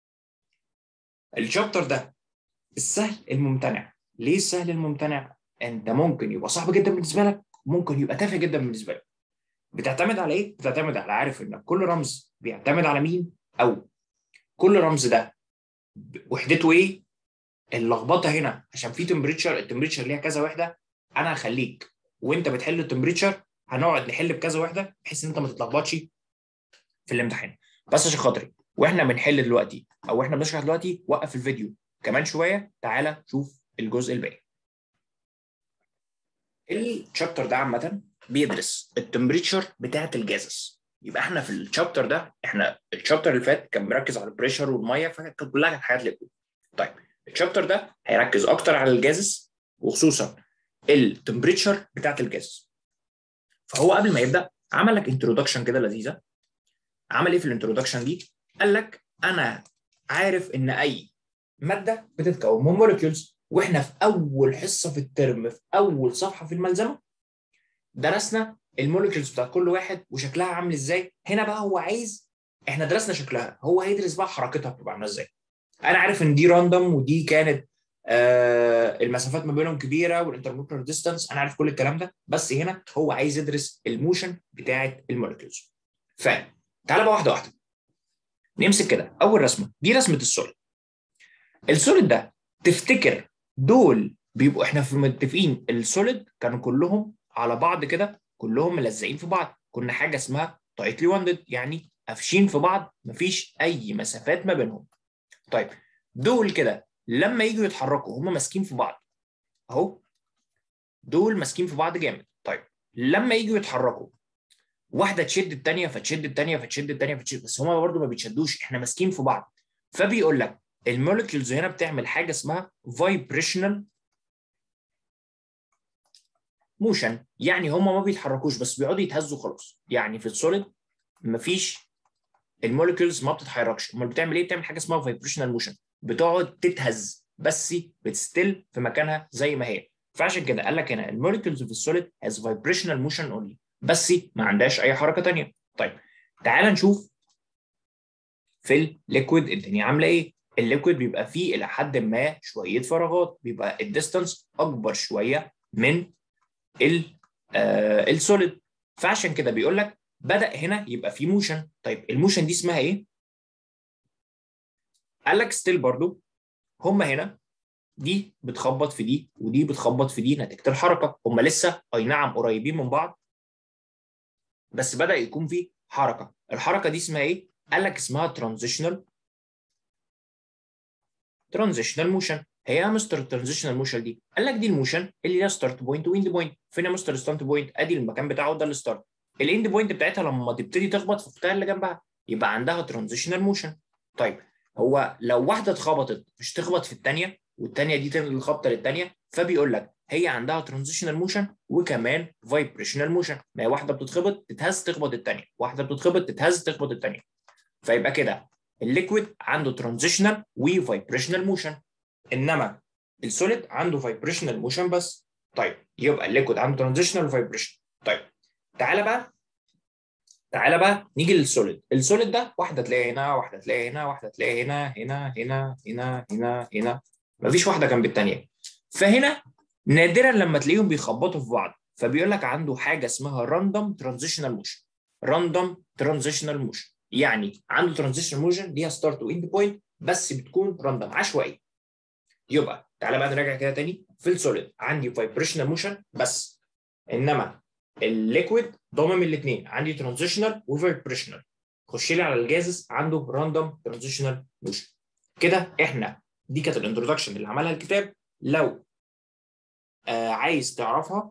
الشابتر ده السهل الممتنع ليه السهل الممتنع انت ممكن يبقى صعب جدا بالنسبه لك ممكن يبقى تافه جدا بالنسبه لك بتعتمد على ايه بتعتمد على عارف ان كل رمز بيعتمد على مين او كل رمز ده وحدته ايه اللخبطه هنا عشان في تمبريتشر التمبريتشر ليها كذا وحده انا هخليك وانت بتحل التمبريتشر هنقعد نحل بكذا وحده بحيث ان انت ما تتلخبطش في الامتحان بس عشان خاطري واحنا بنحل دلوقتي او احنا بنشرح دلوقتي وقف الفيديو كمان شويه تعالى شوف الجزء الباقي الشابتر ده عامه بيدرس التمبريتشر بتاعه الجازس يبقى احنا في الشابتر ده احنا الشابتر اللي فات كان مركز على البريشر والميه فكانت كلها كانت حاجات ليكويد طيب الشابتر ده هيركز اكتر على الجازس وخصوصا التمبريتشر بتاعت الجاز فهو قبل ما يبدا عمل لك انترودكشن كده لذيذه عمل ايه في الانترودكشن دي قال لك انا عارف ان اي ماده بتتكون من مولكيولز واحنا في اول حصه في الترم في اول صفحه في الملزمه درسنا المولكيولز بتاعت كل واحد وشكلها عامل ازاي هنا بقى هو عايز احنا درسنا شكلها هو هيدرس بقى حركتها بتبقى عامله ازاي انا عارف ان دي راندوم ودي كانت آه المسافات ما بينهم كبيره والانترمولكولار ديستانس انا عارف كل الكلام ده بس هنا هو عايز يدرس الموشن بتاعه المولكيولز فتعالى بقى واحده واحده نمسك كده اول رسمه دي رسمه السوليد السوليد ده تفتكر دول بيبقوا احنا في متفقين السوليد كانوا كلهم على بعض كده كلهم ملزقين في بعض كنا حاجه اسمها تايتلي واندد يعني قافشين في بعض مفيش اي مسافات ما بينهم طيب دول كده لما يجوا يتحركوا هم ماسكين في بعض اهو دول ماسكين في بعض جامد طيب لما يجوا يتحركوا واحده تشد الثانيه فتشد الثانيه فتشد الثانيه فتشد بس هما برضو ما بيتشدوش احنا ماسكين في بعض فبيقول لك المولكيولز هنا بتعمل حاجه اسمها فايبريشنال موشن يعني هما ما بيتحركوش بس بيقعدوا يتهزوا خلاص يعني في السوليد مفيش المولكيولز ما بتتحركش امال بتعمل ايه بتعمل حاجه اسمها فايبريشنال موشن بتقعد تتهز بس بتستل في مكانها زي ما هي فعشان كده قال لك هنا الموليكيولز في السوليد هاز فايبريشنال موشن اونلي بس ما عندهاش اي حركه ثانيه طيب تعال نشوف في الليكويد الدنيا عامله ايه الليكويد بيبقى فيه الى حد ما شويه فراغات بيبقى الديستانس اكبر شويه من ال آه السوليد فعشان كده بيقول لك بدا هنا يبقى فيه موشن طيب الموشن دي اسمها ايه قال لك ستيل برضو هم هنا دي بتخبط في دي ودي بتخبط في دي نتيجه الحركه هم لسه اي نعم قريبين من بعض بس بدا يكون في حركه الحركه دي اسمها ايه قال لك اسمها ترانزيشنال ترانزيشنال موشن هي يا مستر الترانزيشنال موشن دي قال لك دي الموشن اللي ليها ستارت بوينت واند بوينت فين يا مستر الستارت بوينت ادي المكان بتاعه ده الستارت الاند بوينت بتاعتها لما تبتدي تخبط في القطاع اللي جنبها يبقى عندها ترانزيشنال موشن طيب هو لو واحده اتخبطت مش تخبط في الثانيه والثانيه دي تنقل الخبطه للثانيه فبيقول لك هي عندها ترانزيشنال موشن وكمان فايبريشنال موشن ما هي واحده بتتخبط تتهز تخبط الثانيه واحده بتتخبط تتهز تخبط الثانيه فيبقى كده الليكويد عنده ترانزيشنال وفايبريشنال موشن انما السوليد عنده فايبريشنال موشن بس طيب يبقى الليكويد عنده ترانزيشنال وفايبريشن طيب تعالى بقى تعالى بقى نيجي للسوليد السوليد ده واحده تلاقيها هنا واحده تلاقيها هنا واحده تلاقيها هنا هنا هنا هنا هنا هنا مفيش واحده جنب الثانيه فهنا نادرا لما تلاقيهم بيخبطوا في بعض فبيقول لك عنده حاجه اسمها راندوم ترانزيشنال موشن راندوم ترانزيشنال موشن يعني عنده ترانزيشنال موشن ليها ستارت واند بوينت بس بتكون راندوم عشوائي يبقى تعالى بقى نراجع كده تاني في السوليد عندي فايبريشنال موشن بس انما الليكويد ضامن الاثنين عندي ترانزيشنال وفايبريشنال خش لي على الجازس عنده راندوم ترانزيشنال موشن كده احنا دي كانت الانترودكشن اللي عملها الكتاب لو آه عايز تعرفها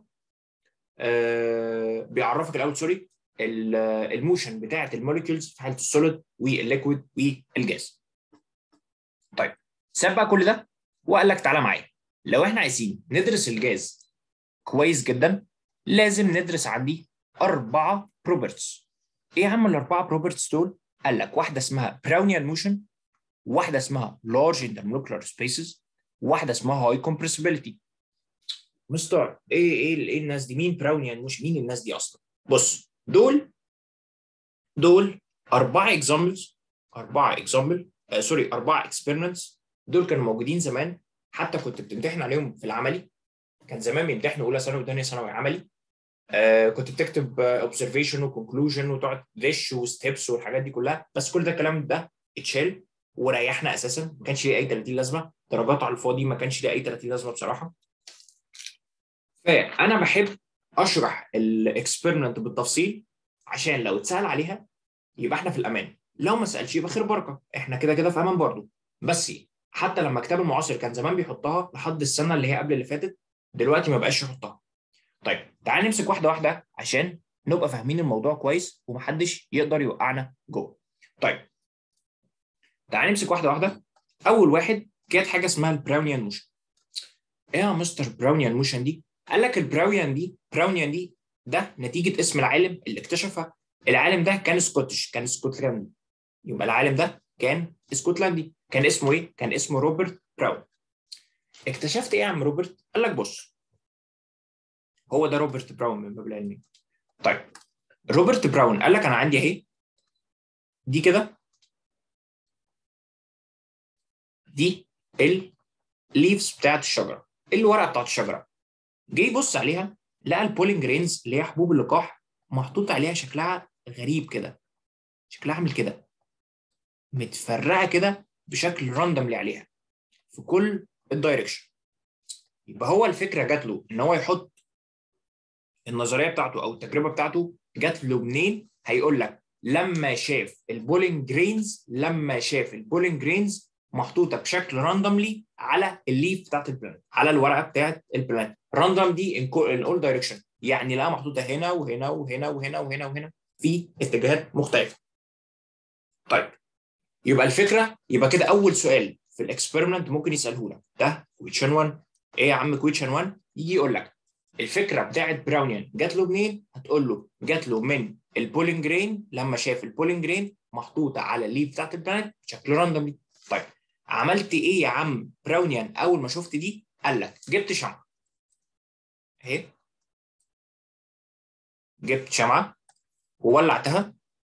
آه بيعرفك الاول سوري الموشن بتاعه الموليكيولز في حاله السوليد والليكويد والجاز طيب ساب بقى كل ده وقال لك تعالى معايا لو احنا عايزين ندرس الجاز كويس جدا لازم ندرس عندي اربعه بروبرتس ايه يا عم الاربعه بروبرتس دول قال لك واحده اسمها براونيان موشن واحده اسمها لارج intermolecular سبيسز واحده اسمها هاي كومبرسبيليتي مستر ايه ايه ايه الناس دي مين براونيان مش مين الناس دي اصلا بص دول دول اربعه اكزامبلز اربعه اكزامبل آه سوري اربعه اكسبيرمنتس دول كانوا موجودين زمان حتى كنت بتمتحن عليهم في العملي كان زمان بيمتحنوا اولى ثانوي وثانيه ثانوي عملي آه كنت بتكتب اوبزرفيشن وكونكلوجن وتقعد دش وستيبس والحاجات دي كلها بس كل ده الكلام ده اتشال وريحنا اساسا ما كانش ليه اي 30 لازمه درجات على الفاضي ما كانش ليه اي 30 لازمه بصراحه فانا بحب اشرح الاكسبيرمنت بالتفصيل عشان لو اتسال عليها يبقى احنا في الامان لو ما سالش يبقى خير بركه احنا كده كده في امان برضه بس حتى لما كتاب المعاصر كان زمان بيحطها لحد السنه اللي هي قبل اللي فاتت دلوقتي ما بقاش يحطها طيب تعال نمسك واحده واحده عشان نبقى فاهمين الموضوع كويس ومحدش يقدر يوقعنا جوه طيب تعال نمسك واحده واحده اول واحد كانت حاجه اسمها البراونيان موشن ايه يا مستر براونيان موشن دي قال لك البراونيان دي براونيان دي ده نتيجه اسم العالم اللي اكتشفها العالم ده كان سكوتش كان اسكتلندي يبقى العالم ده كان اسكتلندي كان اسمه ايه كان اسمه روبرت براون اكتشفت ايه يا عم روبرت قال لك بص هو ده روبرت براون من باب العلمي طيب روبرت براون قال لك انا عندي اهي دي كده دي الليفز بتاعت الشجره الورقه بتاعت الشجره جه يبص عليها لقى البولينج جرينز اللي هي حبوب اللقاح محطوط عليها شكلها غريب كده شكلها عامل كده متفرعه كده بشكل راندملي عليها في كل الدايركشن يبقى هو الفكره جات له ان هو يحط النظريه بتاعته او التجربه بتاعته جات له منين هيقول لك لما شاف البولينج جرينز لما شاف البولينج جرينز محطوطه بشكل راندوملي على الليف بتاعت البلانت على الورقه بتاعت البلانت راندوم دي ان اول دايركشن يعني لا محطوطه هنا وهنا وهنا وهنا وهنا وهنا في اتجاهات مختلفه طيب يبقى الفكره يبقى كده اول سؤال في الاكسبيرمنت ممكن يساله لك ده كويشن 1 ايه يا عم كويشن 1 يجي يقول لك الفكره بتاعت براونيان جات له منين؟ هتقول له جات له من البولينج جرين لما شاف البولينج جرين محطوطه على الليف بتاعت البلانت بشكل راندوملي طيب عملت ايه يا عم براونيان اول ما شفت دي قال لك جبت شمعه اهي جبت شمعه وولعتها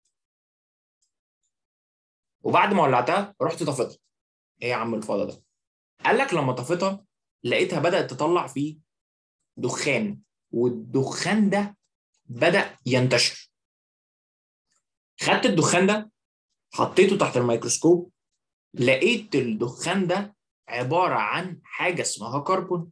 وبعد ما ولعتها رحت طفيتها ايه يا عم الفضا ده قال لك لما طفيتها لقيتها بدات تطلع فيه دخان والدخان ده بدا ينتشر خدت الدخان ده حطيته تحت الميكروسكوب لقيت الدخان ده عباره عن حاجه اسمها كربون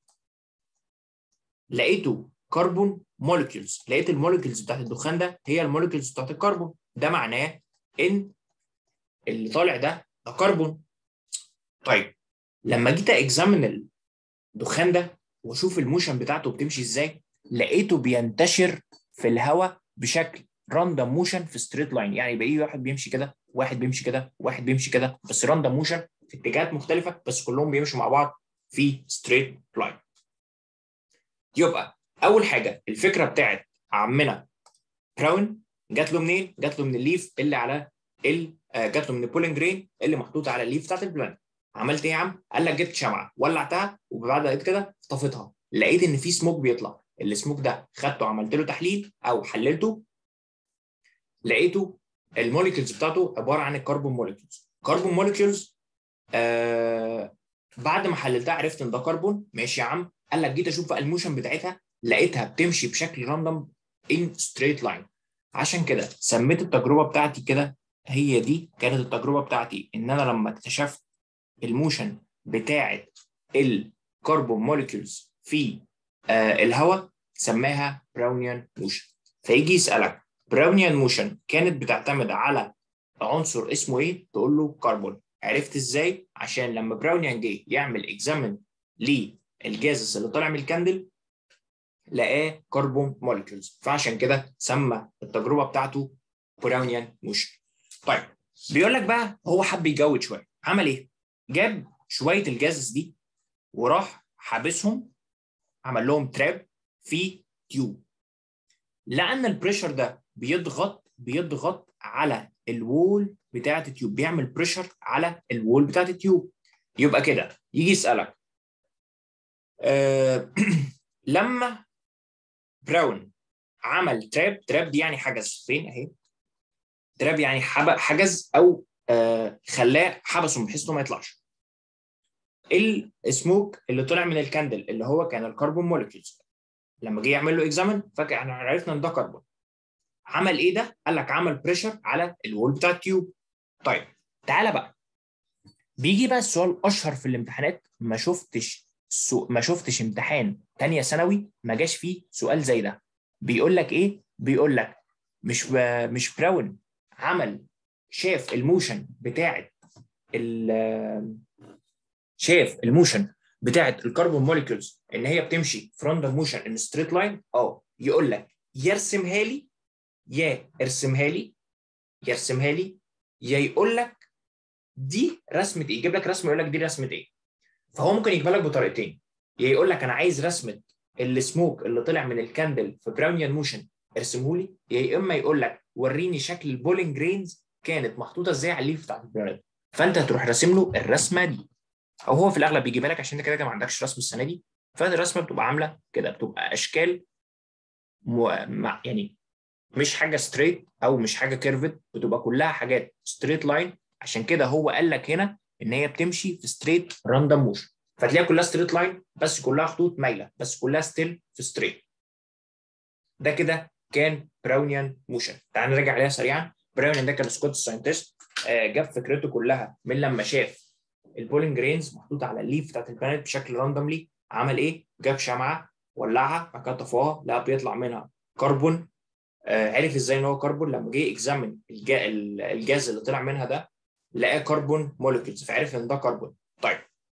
لقيته كربون موليكيولز لقيت الموليكيولز بتاعت الدخان ده هي الموليكيولز بتاعت الكربون ده معناه ان اللي طالع ده ده كربون طيب لما جيت اكزامن الدخان ده واشوف الموشن بتاعته بتمشي ازاي لقيته بينتشر في الهواء بشكل راندوم موشن في ستريت لاين يعني بقى واحد بيمشي كده واحد بيمشي كده واحد بيمشي كده بس راندوم موشن في اتجاهات مختلفه بس كلهم بيمشوا مع بعض في ستريت لاين يبقى اول حاجه الفكره بتاعت عمنا براون جات له منين؟ جات له من الليف اللي على ال جات له من البولينج جرين اللي محطوطه على الليف بتاعت البلان عملت ايه يا عم؟ قال لك جبت شمعه ولعتها وبعد كده طفيتها لقيت ان في سموك بيطلع السموك ده خدته عملت له تحليل او حللته لقيته الموليكيولز بتاعته عباره عن الكربون موليكيولز كربون موليكيولز آه بعد ما حللتها عرفت ان ده كربون ماشي يا عم قال لك جيت اشوف بقى الموشن بتاعتها لقيتها بتمشي بشكل راندوم ان ستريت لاين عشان كده سميت التجربه بتاعتي كده هي دي كانت التجربه بتاعتي ان انا لما اكتشفت الموشن بتاعه الكربون موليكيولز في آه الهواء سماها براونيان موشن فيجي يسالك براونيان موشن كانت بتعتمد على عنصر اسمه ايه تقول له كربون عرفت ازاي عشان لما براونيان جه يعمل اكزامن للجازس اللي طالع من الكاندل لقاه كربون موليكيولز فعشان كده سمى التجربه بتاعته براونيان موشن طيب بيقول لك بقى هو حب يجود شويه عمل ايه جاب شويه الجازس دي وراح حابسهم عمل لهم تراب في تيوب لان البريشر ده بيضغط بيضغط على الوول بتاعه التيوب بيعمل بريشر على الوول بتاعه التيوب يبقى كده يجي يسالك أه لما براون عمل تراب تراب دي يعني حجز فين اهي تراب يعني حجز او آه خلاه حبسه بحيث انه ما يطلعش السموك اللي طلع من الكاندل اللي هو كان الكربون موليكيولز لما جه يعمل له اكزامن فاكر احنا عرفنا ان ده كربون عمل ايه ده؟ قال لك عمل بريشر على الوول بتاع التيوب طيب تعالى بقى بيجي بقى السؤال اشهر في الامتحانات ما شفتش سو... ما شفتش امتحان تانية ثانوي ما جاش فيه سؤال زي ده بيقول لك ايه بيقول لك مش ب... مش براون عمل شاف الموشن بتاعه ال... شاف الموشن بتاعه الكربون موليكيولز ان هي بتمشي في راندوم موشن ان ستريت لاين اه يقول لك يرسمها لي يا ارسمها لي يرسمها لي يا يقول لك دي رسمه ايه يجيب لك رسمه يقول لك دي رسمه ايه فهو ممكن يجيبها لك بطريقتين يا يقول لك انا عايز رسمه السموك اللي طلع من الكاندل في براونيان موشن ارسمه لي يا اما يقول لك وريني شكل البولينج جرينز كانت محطوطه ازاي على الليف بتاعت البيراميد فانت هتروح راسم له الرسمه دي او هو في الاغلب بيجيبها لك عشان انت كده كده ما عندكش رسم السنه دي فالرسمه بتبقى عامله كده بتبقى اشكال م... مع يعني مش حاجه ستريت او مش حاجه كيرفد بتبقى كلها حاجات ستريت لاين عشان كده هو قال لك هنا ان هي بتمشي في ستريت راندوم موشن فتلاقيها كلها ستريت لاين بس كلها خطوط مايله بس كلها ستيل في ستريت ده كده كان براونيان موشن تعال نراجع عليها سريعا براونيان ده كان سكوت ساينتست جاب فكرته كلها من لما شاف البولينج جرينز محطوطه على الليف بتاعت البلانت بشكل راندوملي عمل ايه؟ جاب شمعه ولعها بعد كده طفاها لقى بيطلع منها كربون آه عرف ازاي ان هو كربون لما جه اكزامن الجا الجاز اللي طلع منها ده لقاه كربون موليكيولز فعرف ان ده كربون طيب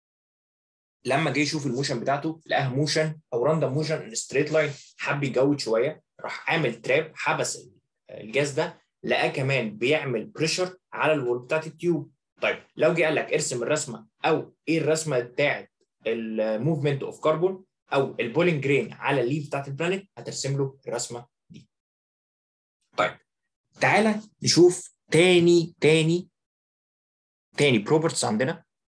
لما جه يشوف الموشن بتاعته لقاها موشن او راندوم موشن ان ستريت لاين حب يجود شويه راح عامل تراب حبس الجاز ده لقاه كمان بيعمل بريشر على الوول بتاعت التيوب طيب لو جه قال لك ارسم الرسمه او ايه الرسمه بتاعت الموفمنت اوف كربون او البولينج جرين على الليف بتاعت البلانيت هترسم له الرسمه دي طيب تعالى نشوف تاني تاني تاني بروبرتس عندنا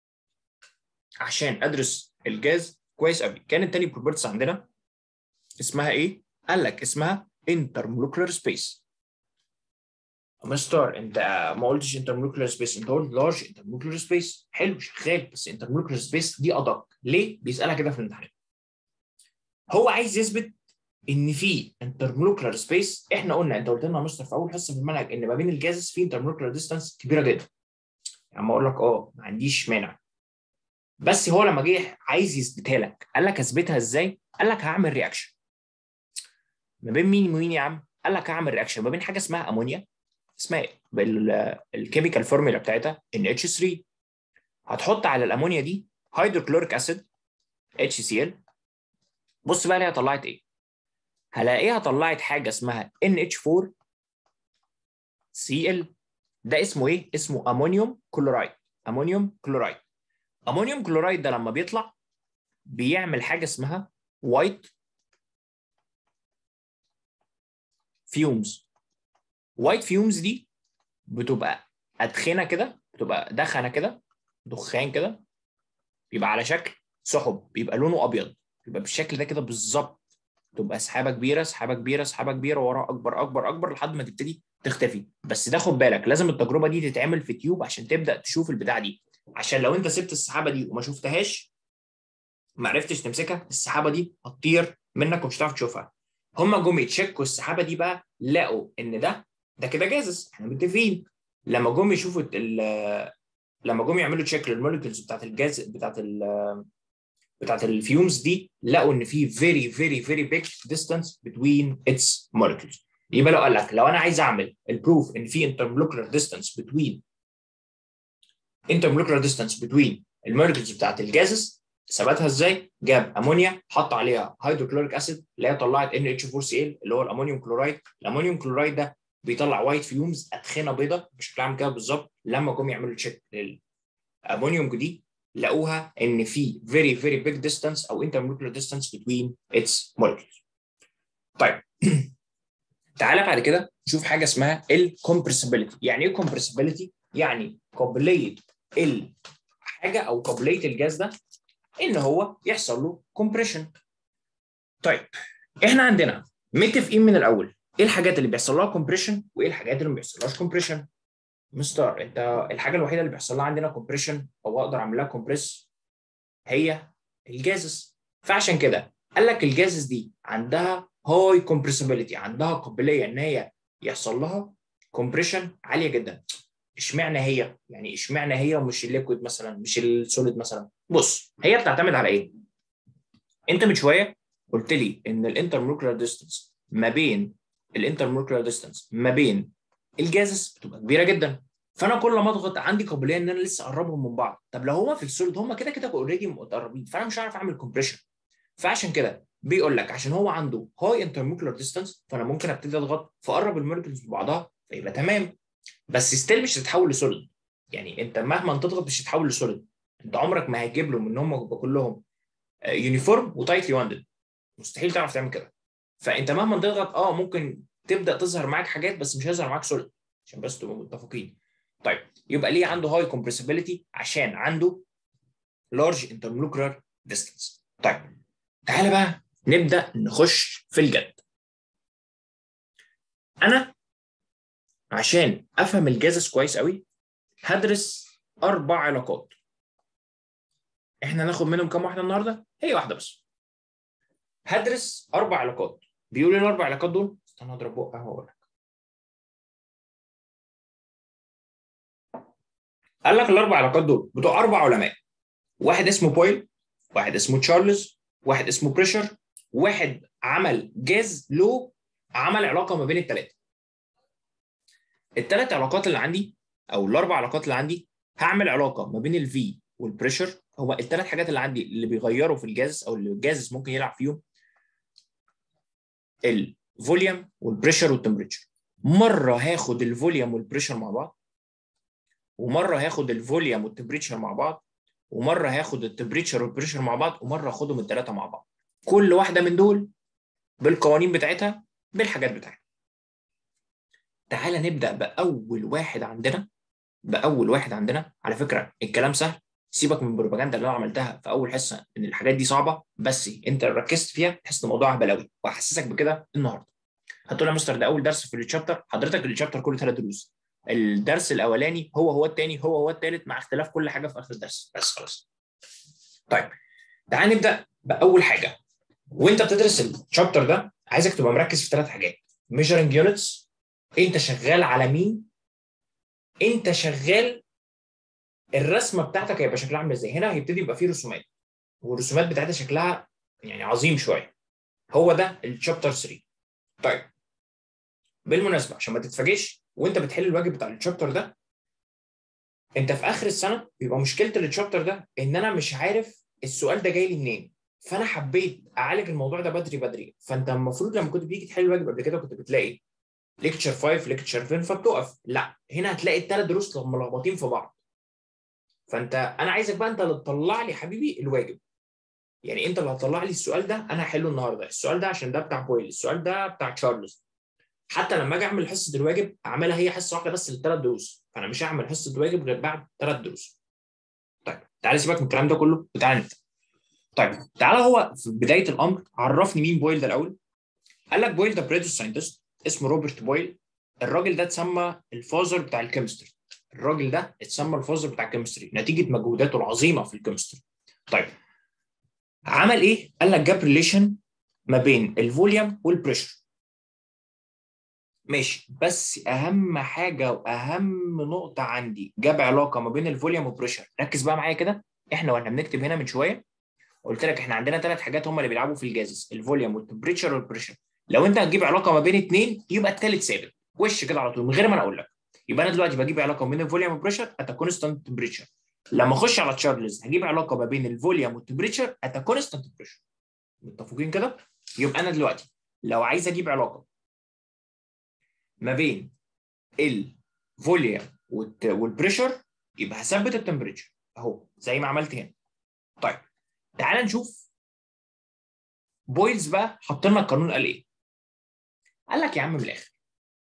عشان ادرس الجاز كويس قوي كانت تاني بروبرتيز عندنا اسمها ايه؟ قال لك اسمها intermolecular space مستر انت ما قلتش intermolecular space انت قلت large intermolecular space حلو شغال بس intermolecular space دي ادق ليه؟ بيسالها كده في الامتحان هو عايز يثبت ان في intermolecular space احنا قلنا انت قلت لنا يا مستر في اول حصه في المنهج ان ما بين الجازز في intermolecular distance كبيره جدا يعني اقول لك اه ما عنديش مانع بس هو لما جه عايز يثبتها لك قال لك اثبتها ازاي؟ قال لك هعمل رياكشن ما بين مين ومين يا عم؟ قال لك هعمل رياكشن ما بين حاجه اسمها امونيا اسمها الكيميكال فورمولا بتاعتها NH3 هتحط على الامونيا دي هيدروكلوريك اسيد HCl بص بقى هي طلعت ايه؟ هلاقيها طلعت حاجه اسمها NH4 Cl ده اسمه ايه؟ اسمه امونيوم كلورايد امونيوم كلورايد امونيوم كلورايد ده لما بيطلع بيعمل حاجه اسمها وايت فيومز وايت فيومز دي بتبقى ادخنه كده بتبقى دخنه كده دخان كده بيبقى على شكل سحب بيبقى لونه ابيض بيبقى بالشكل ده كده بالظبط تبقى سحابه كبيره سحابه كبيره سحابه كبيره وراها اكبر اكبر اكبر لحد ما تبتدي تختفي بس ده خد بالك لازم التجربه دي تتعمل في تيوب عشان تبدا تشوف البتاعه دي عشان لو انت سبت السحابه دي وما شفتهاش ما عرفتش تمسكها السحابه دي هتطير منك ومش هتعرف تشوفها هم جم يتشكوا السحابه دي بقى لقوا ان ده ده كده جازز احنا متفقين لما جم يشوفوا لما جم يعملوا تشيك للموليكولز بتاعت الجاز بتاعت ال بتاعت الفيومز دي لقوا ان في very very very big distance between its molecules يبقى لو قال لك لو انا عايز اعمل البروف ان في intermolecular distance between intermolecular distance between الموليكولز بتاعت الجازز ثبتها ازاي؟ جاب امونيا حط عليها هيدروكلوريك اسيد اللي هي طلعت NH4Cl اللي هو الامونيوم كلورايد، الامونيوم كلورايد ده بيطلع وايت فيومز ادخنه بيضاء بشكل عام كده بالظبط لما جم يعملوا تشيك للامونيوم دي لقوها ان في very very big distance او intermolecular distance between its molecules. طيب تعالى بعد كده نشوف حاجه اسمها الكومبرسبيليتي، يعني ايه كومبرسبيليتي؟ يعني قابليه الحاجه او قابليه الجاز ده ان هو يحصل له كومبريشن. طيب احنا عندنا متفقين من الاول ايه الحاجات اللي بيحصل لها كومبريشن وايه الحاجات اللي ما بيحصلهاش كومبريشن مستر انت الحاجه الوحيده اللي بيحصل لها عندنا كومبريشن او اقدر اعمل لها كومبريس هي الجازز فعشان كده قال لك الجازز دي عندها هاي كومبريسبيليتي عندها قابليه ان هي يحصل لها كومبريشن عاليه جدا اشمعنى هي يعني اشمعنى هي ومش الليكويد مثلا مش السوليد مثلا بص هي بتعتمد على ايه انت من شويه قلت لي ان الانترمولكولار ديستانس ما بين الانترمولكولار ديستانس ما بين الجازز بتبقى كبيره جدا فانا كل ما اضغط عندي قابليه ان انا لسه اقربهم من بعض طب لو هما في السوليد هما كده كده اوريدي متقربين فانا مش هعرف اعمل كومبريشن فعشان كده بيقول لك عشان هو عنده هاي انترمولكولار ديستانس فانا ممكن ابتدي اضغط فاقرب المولكيولز ببعضها فيبقى تمام بس ستيل مش هتتحول لسوليد يعني انت مهما تضغط مش هتتحول لسوليد انت عمرك ما هيجيب لهم ان هم يبقى كلهم يونيفورم وتايتلي واندد مستحيل تعرف تعمل كده فانت مهما تضغط اه ممكن تبدا تظهر معاك حاجات بس مش هيظهر معاك سوليد عشان بس تبقوا متفقين طيب يبقى ليه عنده هاي كومبريسبيليتي عشان عنده لارج انترمولكولار ديستانس طيب تعالى بقى نبدا نخش في الجد انا عشان افهم الجازس كويس قوي هدرس اربع علاقات احنا هناخد منهم كام واحده النهارده هي واحده بس هدرس اربع علاقات بيقول لي الاربع علاقات دول استنى اضرب بقى هقول لك قال لك الاربع علاقات دول بتوع اربع علماء واحد اسمه بويل واحد اسمه تشارلز واحد اسمه بريشر واحد عمل جاز لو عمل علاقه ما بين الثلاثه الثلاث علاقات اللي عندي او الاربع علاقات اللي عندي هعمل علاقه ما بين الفي والبريشر هو الثلاث حاجات اللي عندي اللي بيغيروا في الجاز او اللي الجاز ممكن يلعب فيهم الفوليوم والبريشر والتمبريتشر مره هاخد الفوليوم والبريشر مع بعض ومره هاخد الفوليوم والتمبريتشر مع بعض ومره هاخد التمبريتشر والبريشر مع بعض ومره اخدهم الثلاثه مع بعض كل واحده من دول بالقوانين بتاعتها بالحاجات بتاعتها تعالى نبدا باول واحد عندنا باول واحد عندنا على فكره الكلام سهل سيبك من البروباجندا اللي انا عملتها في اول حصه ان الحاجات دي صعبه بس انت لو ركزت فيها تحس ان الموضوع بلاوي وهحسسك بكده النهارده هتقول يا مستر ده اول درس في الشابتر حضرتك الشابتر كله ثلاث دروس الدرس الاولاني هو هو الثاني هو هو الثالث مع اختلاف كل حاجه في اخر الدرس بس خلاص طيب تعال نبدا باول حاجه وانت بتدرس الشابتر ده عايزك تبقى مركز في ثلاث حاجات measuring units انت شغال على مين انت شغال الرسمه بتاعتك هيبقى شكلها عامل ازاي هنا هيبتدي يبقى فيه رسومات والرسومات بتاعتها شكلها يعني عظيم شويه هو ده الشابتر 3 طيب بالمناسبه عشان ما تتفاجئش وانت بتحل الواجب بتاع الشابتر ده انت في اخر السنه بيبقى مشكله الشابتر ده ان انا مش عارف السؤال ده جاي لي منين فانا حبيت اعالج الموضوع ده بدري بدري فانت المفروض لما كنت بتيجي تحل الواجب قبل كده كنت بتلاقي ليكتشر 5 ليكتشر 10 فبتقف لا هنا هتلاقي الثلاث دروس ملخبطين في بعض فانت انا عايزك بقى انت اللي تطلع لي حبيبي الواجب يعني انت اللي هتطلع لي السؤال ده انا هحله النهارده السؤال ده عشان ده بتاع بويل السؤال ده بتاع تشارلز حتى لما اجي اعمل حصه الواجب اعملها هي حصه واحده بس للثلاث دروس فانا مش هعمل حصه واجب غير بعد ثلاث دروس طيب تعالى سيبك من الكلام ده كله وتعالى نبدا طيب تعالى هو في بدايه الامر عرفني مين بويل ده الاول قال لك بويل ده بريتش ساينتست اسمه روبرت بويل الراجل ده اتسمى الفازر بتاع الكيمستري الراجل ده اتسمى الفازر بتاع الكيمستري نتيجه مجهوداته العظيمه في الكيمستري طيب عمل ايه قال لك جاب ريليشن ما بين الفوليوم والبريشر ماشي بس اهم حاجه واهم نقطه عندي جاب علاقه ما بين الفوليوم والبريشر ركز بقى معايا كده احنا واحنا بنكتب هنا من شويه قلت لك احنا عندنا ثلاث حاجات هم اللي بيلعبوا في الجازز الفوليوم والتمبريتشر والبريشر لو انت هتجيب علاقه ما بين اثنين يبقى الثالث ثابت وش كده على طول من غير ما انا اقول لك يبقى انا دلوقتي بجيب علاقه ما بين الفوليوم والبريشر ات كونستانت تمبريتشر لما اخش على تشارلز هجيب علاقه ما بين الفوليوم والتمبريتشر ات كونستانت تمبريتشر متفقين كده يبقى انا دلوقتي لو عايز اجيب علاقه ما بين الفوليوم والبريشر يبقى هثبت التمبريتشر اهو زي ما عملت هنا طيب تعال نشوف بويلز بقى حط لنا القانون قال ايه قال لك يا عم من الاخر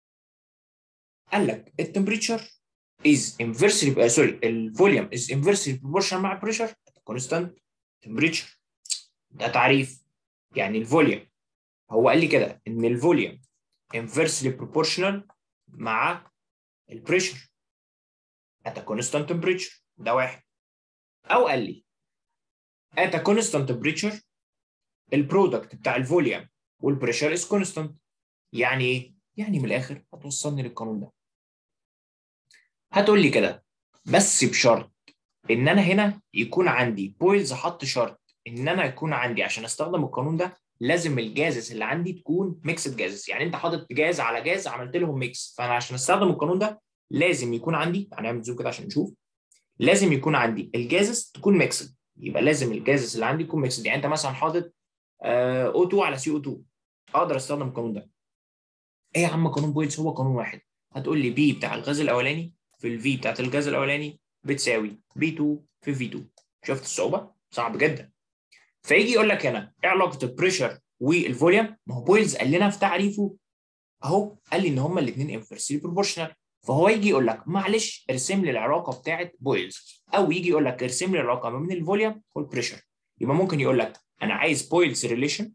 قال لك التمبريتشر is inversely uh, sorry الفوليوم is inversely proportional مع البريشر constant temperature ده تعريف يعني الفوليوم هو قال لي كده ان الفوليوم inversely proportional مع البريشر at a constant temperature ده واحد او قال لي at a constant temperature البرودكت بتاع الفوليوم والبريشر is constant يعني ايه؟ يعني من الاخر هتوصلني للقانون ده هتقول لي كده بس بشرط ان انا هنا يكون عندي بويلز حط شرط ان انا يكون عندي عشان استخدم القانون ده لازم الجازس اللي عندي تكون ميكسد جازس يعني انت حاطط جاز على جاز عملت لهم ميكس فانا عشان استخدم القانون ده لازم يكون عندي هنعمل زوم كده عشان نشوف لازم يكون عندي الجازس تكون ميكسد يبقى لازم الجازس اللي عندي يكون ميكسد يعني انت مثلا حاطط او 2 على سي او 2 اقدر استخدم القانون ده ايه يا عم قانون بويلز هو قانون واحد هتقول لي بي بتاع الغاز الاولاني في الفي بتاعت الغاز الاولاني بتساوي بي 2 في في 2 شفت الصعوبه صعب جدا فيجي يقول لك هنا ايه علاقه البريشر والفوليوم ما هو بويلز قال لنا في تعريفه اهو قال لي ان هما الاثنين انفرسلي بروبورشنال فهو يجي يقول لك معلش ارسم لي العلاقه بتاعت بويلز او يجي يقول لك ارسم لي العلاقه ما بين الفوليوم والبريشر يبقى ممكن يقول لك انا عايز بويلز ريليشن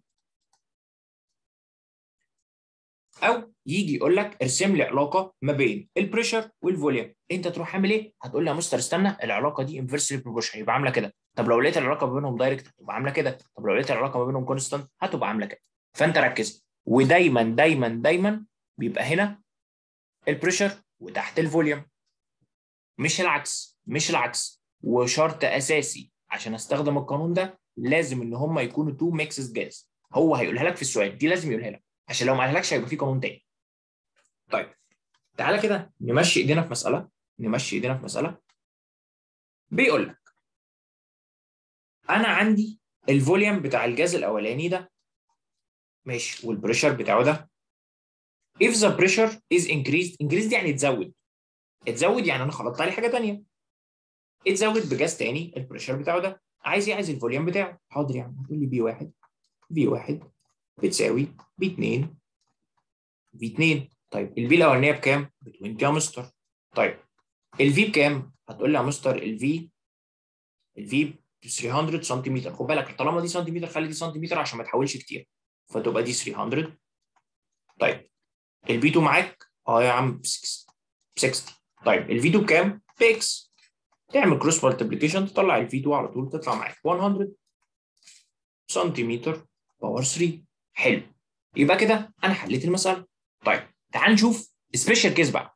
او يجي يقول لك ارسم لي علاقه ما بين البريشر والفوليوم انت تروح عامل ايه هتقول لي يا مستر استنى العلاقه دي انفرسلي بروبورشن يبقى عامله كده طب لو لقيت العلاقه ما بينهم دايركت هتبقى عامله كده طب لو لقيت العلاقه ما بينهم كونستانت هتبقى عامله كده فانت ركز ودايما دايما دايما بيبقى هنا البريشر وتحت الفوليوم مش العكس مش العكس وشرط اساسي عشان استخدم القانون ده لازم ان هم يكونوا تو ميكسز جاز هو هيقولها لك في السؤال دي لازم يقولها لك عشان لو ما قالهالكش هيبقى في قانون تاني طيب تعالى كده نمشي ايدينا في مساله نمشي ايدينا في مساله بيقول لك انا عندي الفوليوم بتاع الجاز الاولاني ده ماشي والبريشر بتاعه ده if the pressure is increased increased يعني تزود اتزود يعني انا خلطت عليه حاجه ثانيه اتزود بجاز تاني البريشر بتاعه ده عايز ايه عايز الفوليوم بتاعه حاضر يا عم هتقول لي بي 1 في 1 بتساوي بي 2 في 2 طيب الفي الاولانيه بكام؟ ب 20 يا مستر طيب الفي بكام؟ هتقول لي يا مستر الفي الفي 300 سنتيمتر خد بالك طالما دي سنتيمتر خلي دي سنتيمتر عشان ما تحولش كتير فتبقى دي 300 طيب البي 2 معاك اه يا عم ب 60 طيب الفي 2 بكام؟ باكس تعمل كروس مالتيبليكيشن تطلع الفي 2 على طول تطلع معاك 100 سنتيمتر باور 3 حلو يبقى كده انا حليت المساله طيب تعال نشوف سبيشال كيس بقى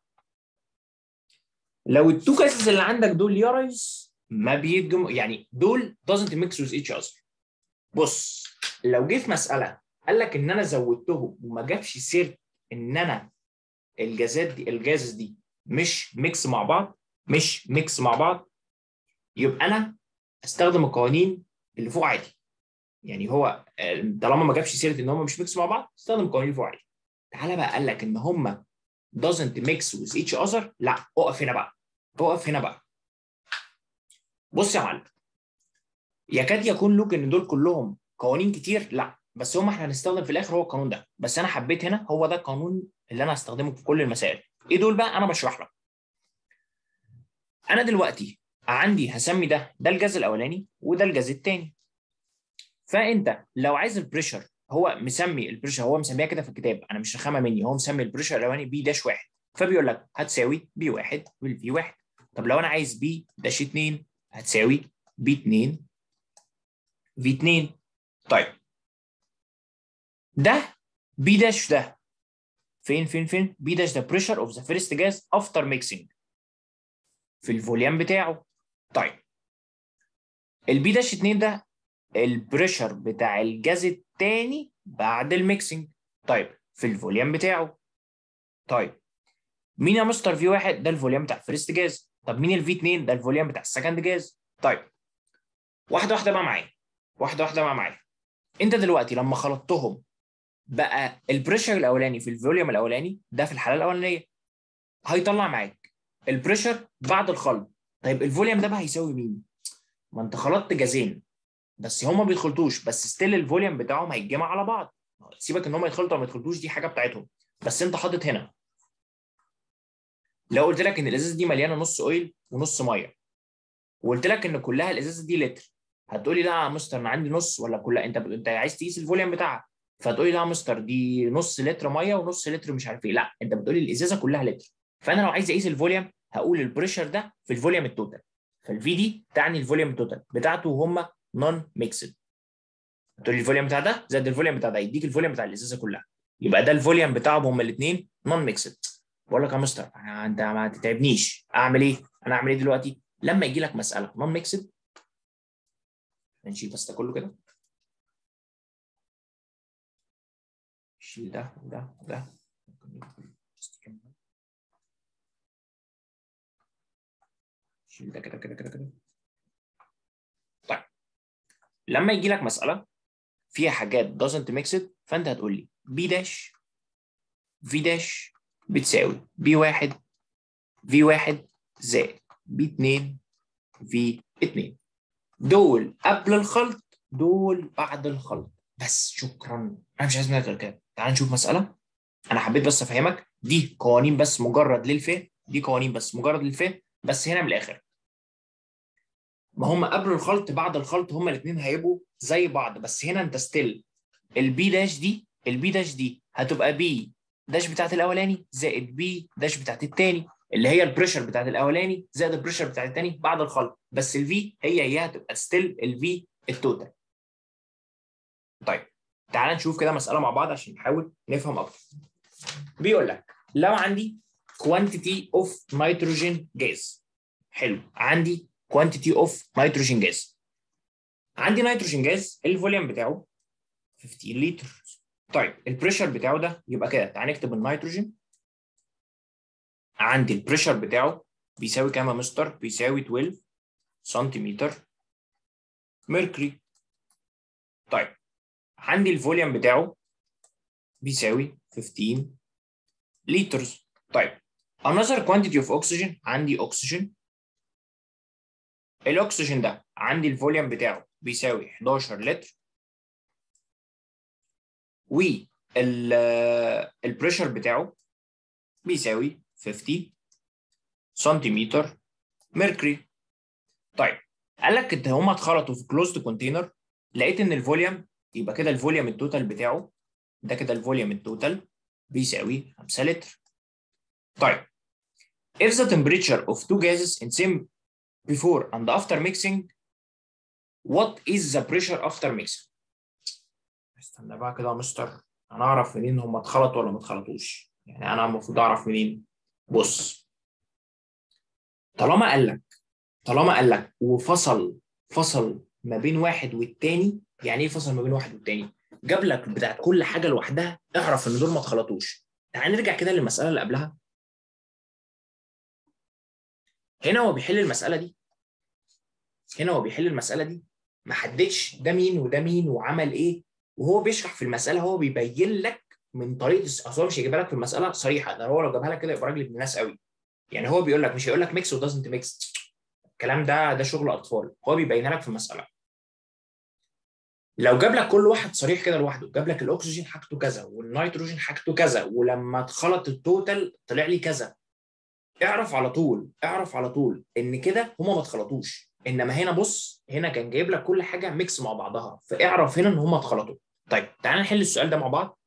لو التو كيسز اللي عندك دول يا ريس ما بيجم يعني دول doesn't mix with each other بص لو جه في مساله قال لك ان انا زودتهم وما جابش سيره ان انا الجازات دي الجازز دي مش ميكس مع بعض مش ميكس مع بعض يبقى انا استخدم القوانين اللي فوق عادي يعني هو طالما ما جابش سيره ان هم مش ميكس مع بعض استخدم القوانين اللي فوق عادي تعالى بقى قال لك ان هم doesn't mix with each other لا اقف هنا بقى اقف هنا بقى بص يا معلم يكاد يكون لك ان دول كلهم قوانين كتير لا بس هم احنا هنستخدم في الاخر هو القانون ده بس انا حبيت هنا هو ده القانون اللي انا هستخدمه في كل المسائل ايه دول بقى انا بشرح لك انا دلوقتي عندي هسمي ده ده الجاز الاولاني وده الجاز الثاني فانت لو عايز البريشر هو مسمي البريشر هو مسميها كده في الكتاب انا مش رخامه مني هو مسمي البريشر الاولاني بي داش واحد فبيقول لك هتساوي بي واحد والفي واحد طب لو انا عايز بي داش 2 هتساوي بي 2 في 2 طيب ده بي داش ده فين فين فين بي داش ده بريشر اوف ذا فيرست جاز افتر ميكسينج في الفوليوم بتاعه طيب البي داش 2 ده البريشر بتاع الجاز الثاني بعد الميكسينج طيب في الفوليوم بتاعه طيب مين يا مستر في واحد ده الفوليوم بتاع الفيرست جاز طب مين الفي 2 ده الفوليوم بتاع السكند جاز طيب واحده واحده بقى معايا واحده واحده بقى معايا انت دلوقتي لما خلطتهم بقى البريشر الاولاني في الفوليوم الاولاني ده في الحاله الاولانيه هيطلع معاك البريشر بعد الخلط طيب الفوليوم ده بقى هيساوي مين ما انت خلطت جازين بس هما ما بيدخلتوش بس ستيل الفوليوم بتاعهم هيتجمع على بعض سيبك ان هم يدخلوا او ما يدخلوش دي حاجه بتاعتهم بس انت حاطط هنا لو قلت لك ان الازازه دي مليانه نص اويل ونص ميه وقلت لك ان كلها الازازه دي لتر هتقولي لا يا مستر انا عندي نص ولا كلها انت ب... انت عايز تقيس الفوليوم بتاعها فتقولي لا يا مستر دي نص لتر ميه ونص لتر مش عارف ايه لا انت بتقولي الازازه كلها لتر فانا لو عايز اقيس الفوليوم هقول البريشر ده في الفوليوم التوتال فالفي دي تعني الفوليوم التوتال بتاعته وهم نون ميكسد تقول لي الفوليوم بتاع ده زائد الفوليوم بتاع ده يديك الفوليوم بتاع الازازه كلها يبقى ده الفوليوم بتاعهم هم الاثنين نون ميكسد بقول لك يا مستر انت ما تتعبنيش اعمل ايه؟ انا اعمل ايه دلوقتي؟ لما يجي لك مساله نون ميكسد نشيل بس ده كله كده شيل ده وده وده شيل ده كده كده كده كده طيب لما يجي لك مساله فيها حاجات doesn't mix it فانت هتقول لي بي داش في داش بتساوي بي واحد في واحد زائد بي 2 في 2 دول قبل الخلط دول بعد الخلط بس شكرا انا مش عايز منك غير كده تعال نشوف مساله انا حبيت بس افهمك دي قوانين بس مجرد للفهم دي قوانين بس مجرد للفهم بس هنا من الاخر ما هم قبل الخلط بعد الخلط هم الاثنين هيبقوا زي بعض بس هنا انت ستيل البي داش دي البي داش دي هتبقى بي داش بتاعت الاولاني زائد بي داش بتاعت الثاني اللي هي البريشر بتاعت الاولاني زائد البريشر بتاعت الثاني بعد الخلط بس الفي هي هي هتبقى ستيل الفي التوتال طيب تعال نشوف كده مساله مع بعض عشان نحاول نفهم اكتر بيقول لك لو عندي quantity of nitrogen gas حلو عندي quantity of nitrogen gas عندي نيتروجين جاز الفوليوم بتاعه 15 لتر طيب البريشر بتاعه ده يبقى كده تعال نكتب النيتروجين عندي البريشر بتاعه بيساوي كام يا مستر؟ بيساوي 12 سنتيمتر ميركوري طيب عندي الفوليوم بتاعه بيساوي 15 لترز طيب another quantity of oxygen عندي oxygen الاكسجين ده عندي الفوليوم بتاعه بيساوي 11 لتر والبريشر بتاعه بيساوي 50 سنتيمتر ميركوري طيب قال لك انت هما اتخلطوا في كلوزد كونتينر لقيت ان الفوليوم يبقى كده الفوليوم التوتال بتاعه ده كده الفوليوم التوتال بيساوي 5 لتر طيب if the temperature of two gases in same before and after mixing what is the pressure after mixing استنى بقى كده يا مستر انا اعرف منين هم اتخلطوا ولا ما اتخلطوش يعني انا المفروض اعرف منين بص طالما قال لك طالما قال لك وفصل فصل ما بين واحد والتاني يعني ايه فصل ما بين واحد والتاني جاب لك بتاعت كل حاجه لوحدها اعرف ان دول ما اتخلطوش تعال نرجع كده للمساله اللي قبلها هنا هو بيحل المساله دي هنا هو بيحل المساله دي ما حددش ده مين وده مين وعمل ايه وهو بيشرح في المساله هو بيبين لك من طريقه اصل هو مش هيجيبها لك في المساله صريحه ده هو لو جابها لك كده يبقى راجل ابن الناس قوي يعني هو بيقول لك مش هيقول لك ميكس ودازنت ميكس الكلام ده ده شغل اطفال هو بيبينها لك في المساله لو جاب لك كل واحد صريح كده لوحده جاب لك الاكسجين حاجته كذا والنيتروجين حاجته كذا ولما اتخلط التوتال طلع لي كذا اعرف على طول اعرف على طول ان كده هما ما اتخلطوش انما هنا بص هنا كان جايب لك كل حاجه ميكس مع بعضها فاعرف هنا ان هما اتخلطوا طيب تعال نحل السؤال ده مع بعض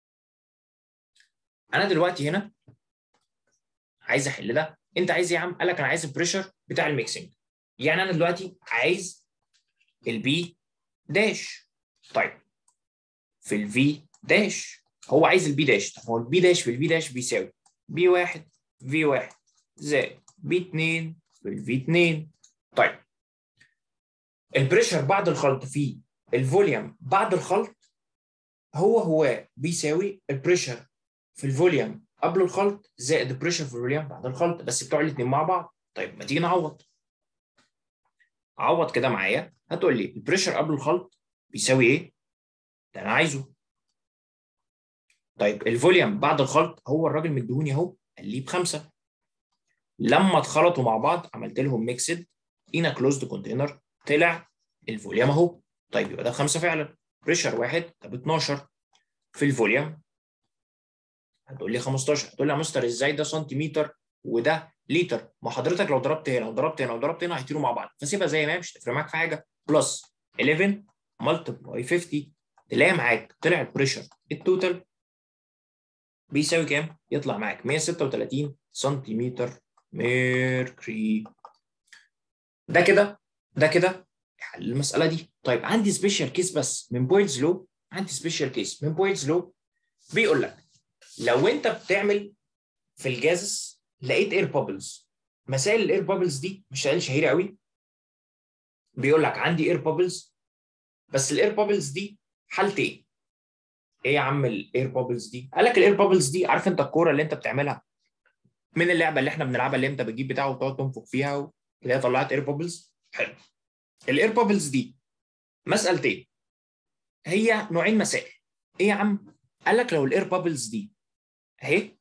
انا دلوقتي هنا عايز احل ده انت عايز ايه يا عم قال لك انا عايز البريشر بتاع الميكسنج يعني انا دلوقتي عايز البي داش طيب في الفي داش هو عايز البي داش طب هو البي داش في الفي داش بيساوي بي واحد في واحد زائد بي 2 في الفي 2 طيب البريشر بعد الخلط في الفوليوم بعد الخلط هو هو بيساوي البريشر في الفوليوم قبل الخلط زائد البريشر في الفوليوم بعد الخلط بس بتوع الاثنين مع بعض طيب ما تيجي نعوض عوض كده معايا هتقول لي البريشر قبل الخلط بيساوي ايه؟ ده انا عايزه طيب الفوليوم بعد الخلط هو الراجل مديهوني اهو قال لي بخمسه لما اتخلطوا مع بعض عملت لهم ميكسد ان كلوزد كونتينر طلع الفوليوم اهو طيب يبقى ده خمسه فعلا بريشر واحد طب 12 في الفوليوم هتقول لي 15 هتقول لي يا مستر ازاي ده سنتيمتر وده لتر ما حضرتك لو ضربت هنا وضربت هنا وضربت هنا هيطيروا مع بعض فسيبها زي ما هي مش هتفرق معاك في حاجه بلس 11 ملتبلاي 50 تلاقي معاك طلع البريشر التوتال بيساوي كام؟ يطلع معاك 136 سنتيمتر ميركوري ده كده ده كده حل المساله دي طيب عندي سبيشال كيس بس من بوينتس لو عندي سبيشال كيس من بوينتس لو بيقول لك لو انت بتعمل في الجازس لقيت اير بابلز مسائل الاير بابلز دي مسائل شهيره قوي بيقول لك عندي اير بابلز بس الاير بابلز دي حالتين ايه يا عم الاير بابلز دي قال لك الاير بابلز دي عارف انت الكوره اللي انت بتعملها من اللعبه اللي احنا بنلعبها اللي انت بتجيب بتاعه وتقعد تنفخ فيها اللي هي طلعت اير بابلز حلو الاير بابلز دي مسالتين هي نوعين مسائل ايه يا عم قال لك لو الاير بابلز دي اهي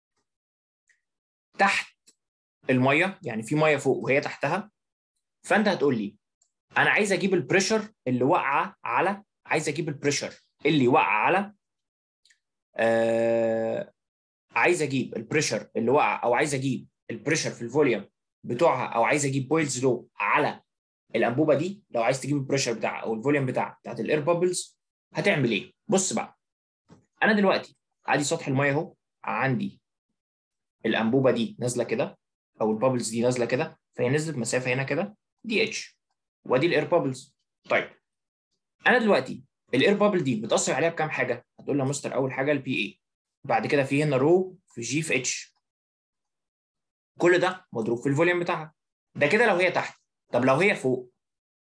تحت الميه يعني في ميه فوق وهي تحتها فانت هتقول لي انا عايز اجيب البريشر اللي واقعه على عايز اجيب البريشر اللي واقعه على آه عايز اجيب البريشر اللي واقعه او عايز اجيب البريشر في الفوليوم بتوعها او عايز اجيب بويلز لو على الانبوبه دي لو عايز تجيب البريشر بتاعها او الفوليوم بتاعها بتاعت الاير بابلز هتعمل ايه؟ بص بقى انا دلوقتي عادي سطح الميه اهو عندي الانبوبه دي نازله كده او البابلز دي نازله كده فهي نزلت مسافه هنا كده دي اتش وادي الاير بابلز طيب انا دلوقتي الاير بابل دي بتاثر عليها بكام حاجه؟ هتقول لي يا مستر اول حاجه البي اي بعد كده في هنا رو في جي في اتش كل ده مضروب في الفوليوم بتاعها ده كده لو هي تحت طب لو هي فوق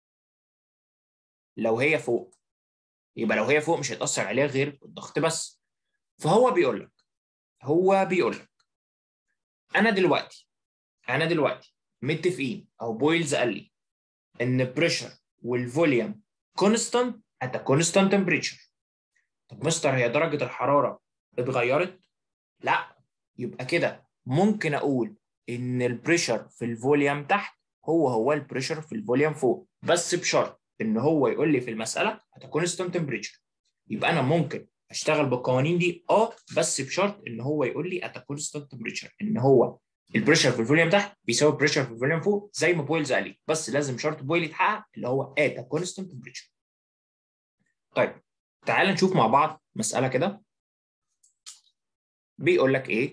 لو هي فوق يبقى لو هي فوق مش هيتاثر عليها غير الضغط بس فهو بيقول لك هو بيقول لك انا دلوقتي انا دلوقتي متفقين او بويلز قال لي ان بريشر والفوليوم كونستانت at a constant temperature طب مستر هي درجه الحراره اتغيرت لا يبقى كده ممكن اقول ان البريشر في الفوليوم تحت هو هو البريشر في الفوليوم فوق بس بشرط ان هو يقول لي في المساله at a constant temperature يبقى انا ممكن اشتغل بالقوانين دي اه بس بشرط ان هو يقول لي at a constant temperature ان هو البريشر في الفوليوم تحت بيساوي البريشر في الفوليوم فوق زي ما بويلز قال لي بس لازم شرط بويل يتحقق اللي هو ات كونستنت تمبريتشر طيب تعال نشوف مع بعض مساله كده بيقول لك ايه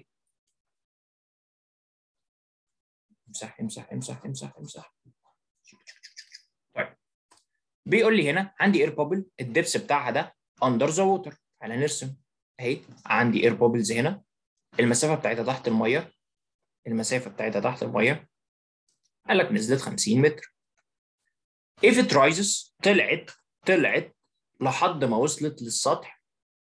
امسح امسح امسح امسح امسح طيب بيقول لي هنا عندي اير بابل الدبس بتاعها ده اندر ذا ووتر تعالى نرسم اهي عندي اير بابلز هنا المسافه بتاعتها تحت الميه المسافه بتاعتها تحت الميه قال لك نزلت 50 متر if it rises طلعت طلعت لحد ما وصلت للسطح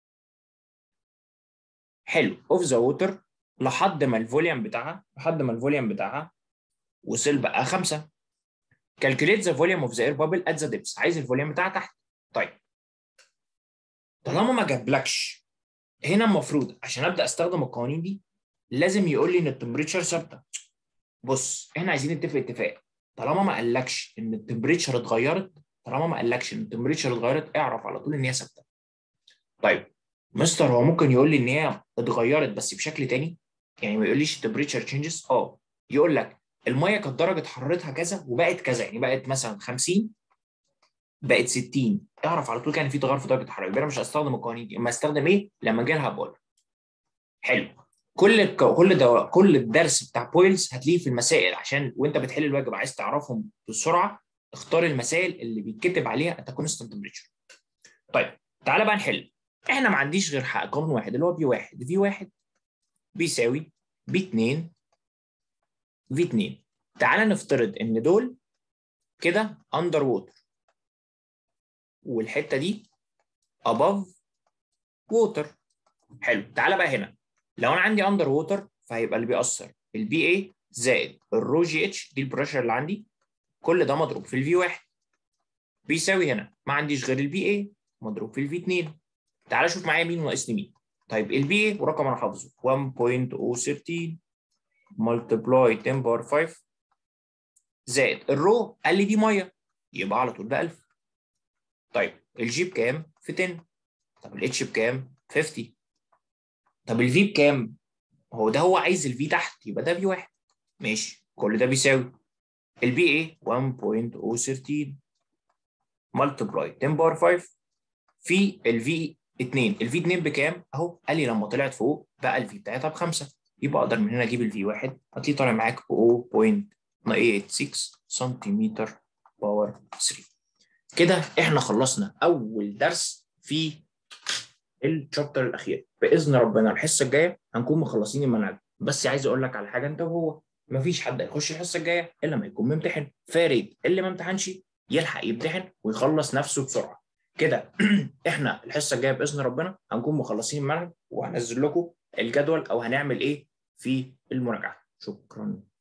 حلو اوف ذا ووتر لحد ما الفوليوم بتاعها لحد ما الفوليوم بتاعها وصل بقى 5 calculate the volume of the air bubble at the depths عايز الفوليوم بتاعها تحت طيب طالما ما جابلكش هنا المفروض عشان ابدا استخدم القوانين دي لازم يقول لي ان التمبريتشر ثابته بص احنا عايزين نتفق اتفاق طالما ما قالكش ان التمبريتشر اتغيرت طالما ما قالكش ان التمبريتشر اتغيرت اعرف على طول ان هي ثابته طيب مستر هو ممكن يقول لي ان هي اتغيرت بس بشكل تاني يعني ما يقوليش التمبريتشر تشينجز اه يقول لك الميه كانت درجه حرارتها كذا وبقت كذا يعني بقت مثلا 50 بقت 60 اعرف على طول كان في تغير في درجه الحراره يبقى انا مش هستخدم القوانين دي اما استخدم ايه لما اجي لها بقول حلو كل الك... كل ده كل الدرس بتاع بويلز هتلاقيه في المسائل عشان وانت بتحل الواجب عايز تعرفهم بسرعه اختار المسائل اللي بيتكتب عليها انت كونستنت تمبريتشر طيب تعالى بقى نحل احنا ما عنديش غير حق قانون واحد اللي هو بي واحد في واحد بيساوي بي 2 في 2 تعالى نفترض ان دول كده اندر ووتر والحته دي above water حلو تعالى بقى هنا لو انا عندي اندر ووتر فهيبقى اللي بيأثر البي اي زائد الرو جي اتش دي البريشر اللي عندي كل ده مضروب في الفي 1 بيساوي هنا ما عنديش غير البي اي مضروب في الفي 2 تعالى شوف معايا مين وناقصني مين طيب البي اي ورقم انا حافظه 1.013 ملتبلاي 10 باور 5 زائد الرو قال لي دي ميه يبقى على طول ب 1000 طيب الجي بكام؟ في 10 طب الاتش بكام؟ 50 طب الفي بكام؟ هو ده هو عايز الفي تحت يبقى ده في واحد ماشي كل ده بيساوي البي ايه 1.013 ملتبلاي 10 باور 5 في الفي 2 الفي 2 بكام؟ اهو قال لي لما طلعت فوق بقى الفي بتاعتها بخمسه يبقى اقدر من هنا اجيب الفي واحد هتلاقيه طالع معاك ب 0.86 سنتيمتر باور 3 كده احنا خلصنا اول درس في الشابتر الاخير باذن ربنا الحصه الجايه هنكون مخلصين المنهج بس عايز اقول لك على حاجه انت وهو مفيش حد هيخش الحصه الجايه الا ما يكون ممتحن فارد اللي ما امتحنش يلحق يمتحن ويخلص نفسه بسرعه كده احنا الحصه الجايه باذن ربنا هنكون مخلصين المنهج وهنزل لكم الجدول او هنعمل ايه في المراجعه شكرا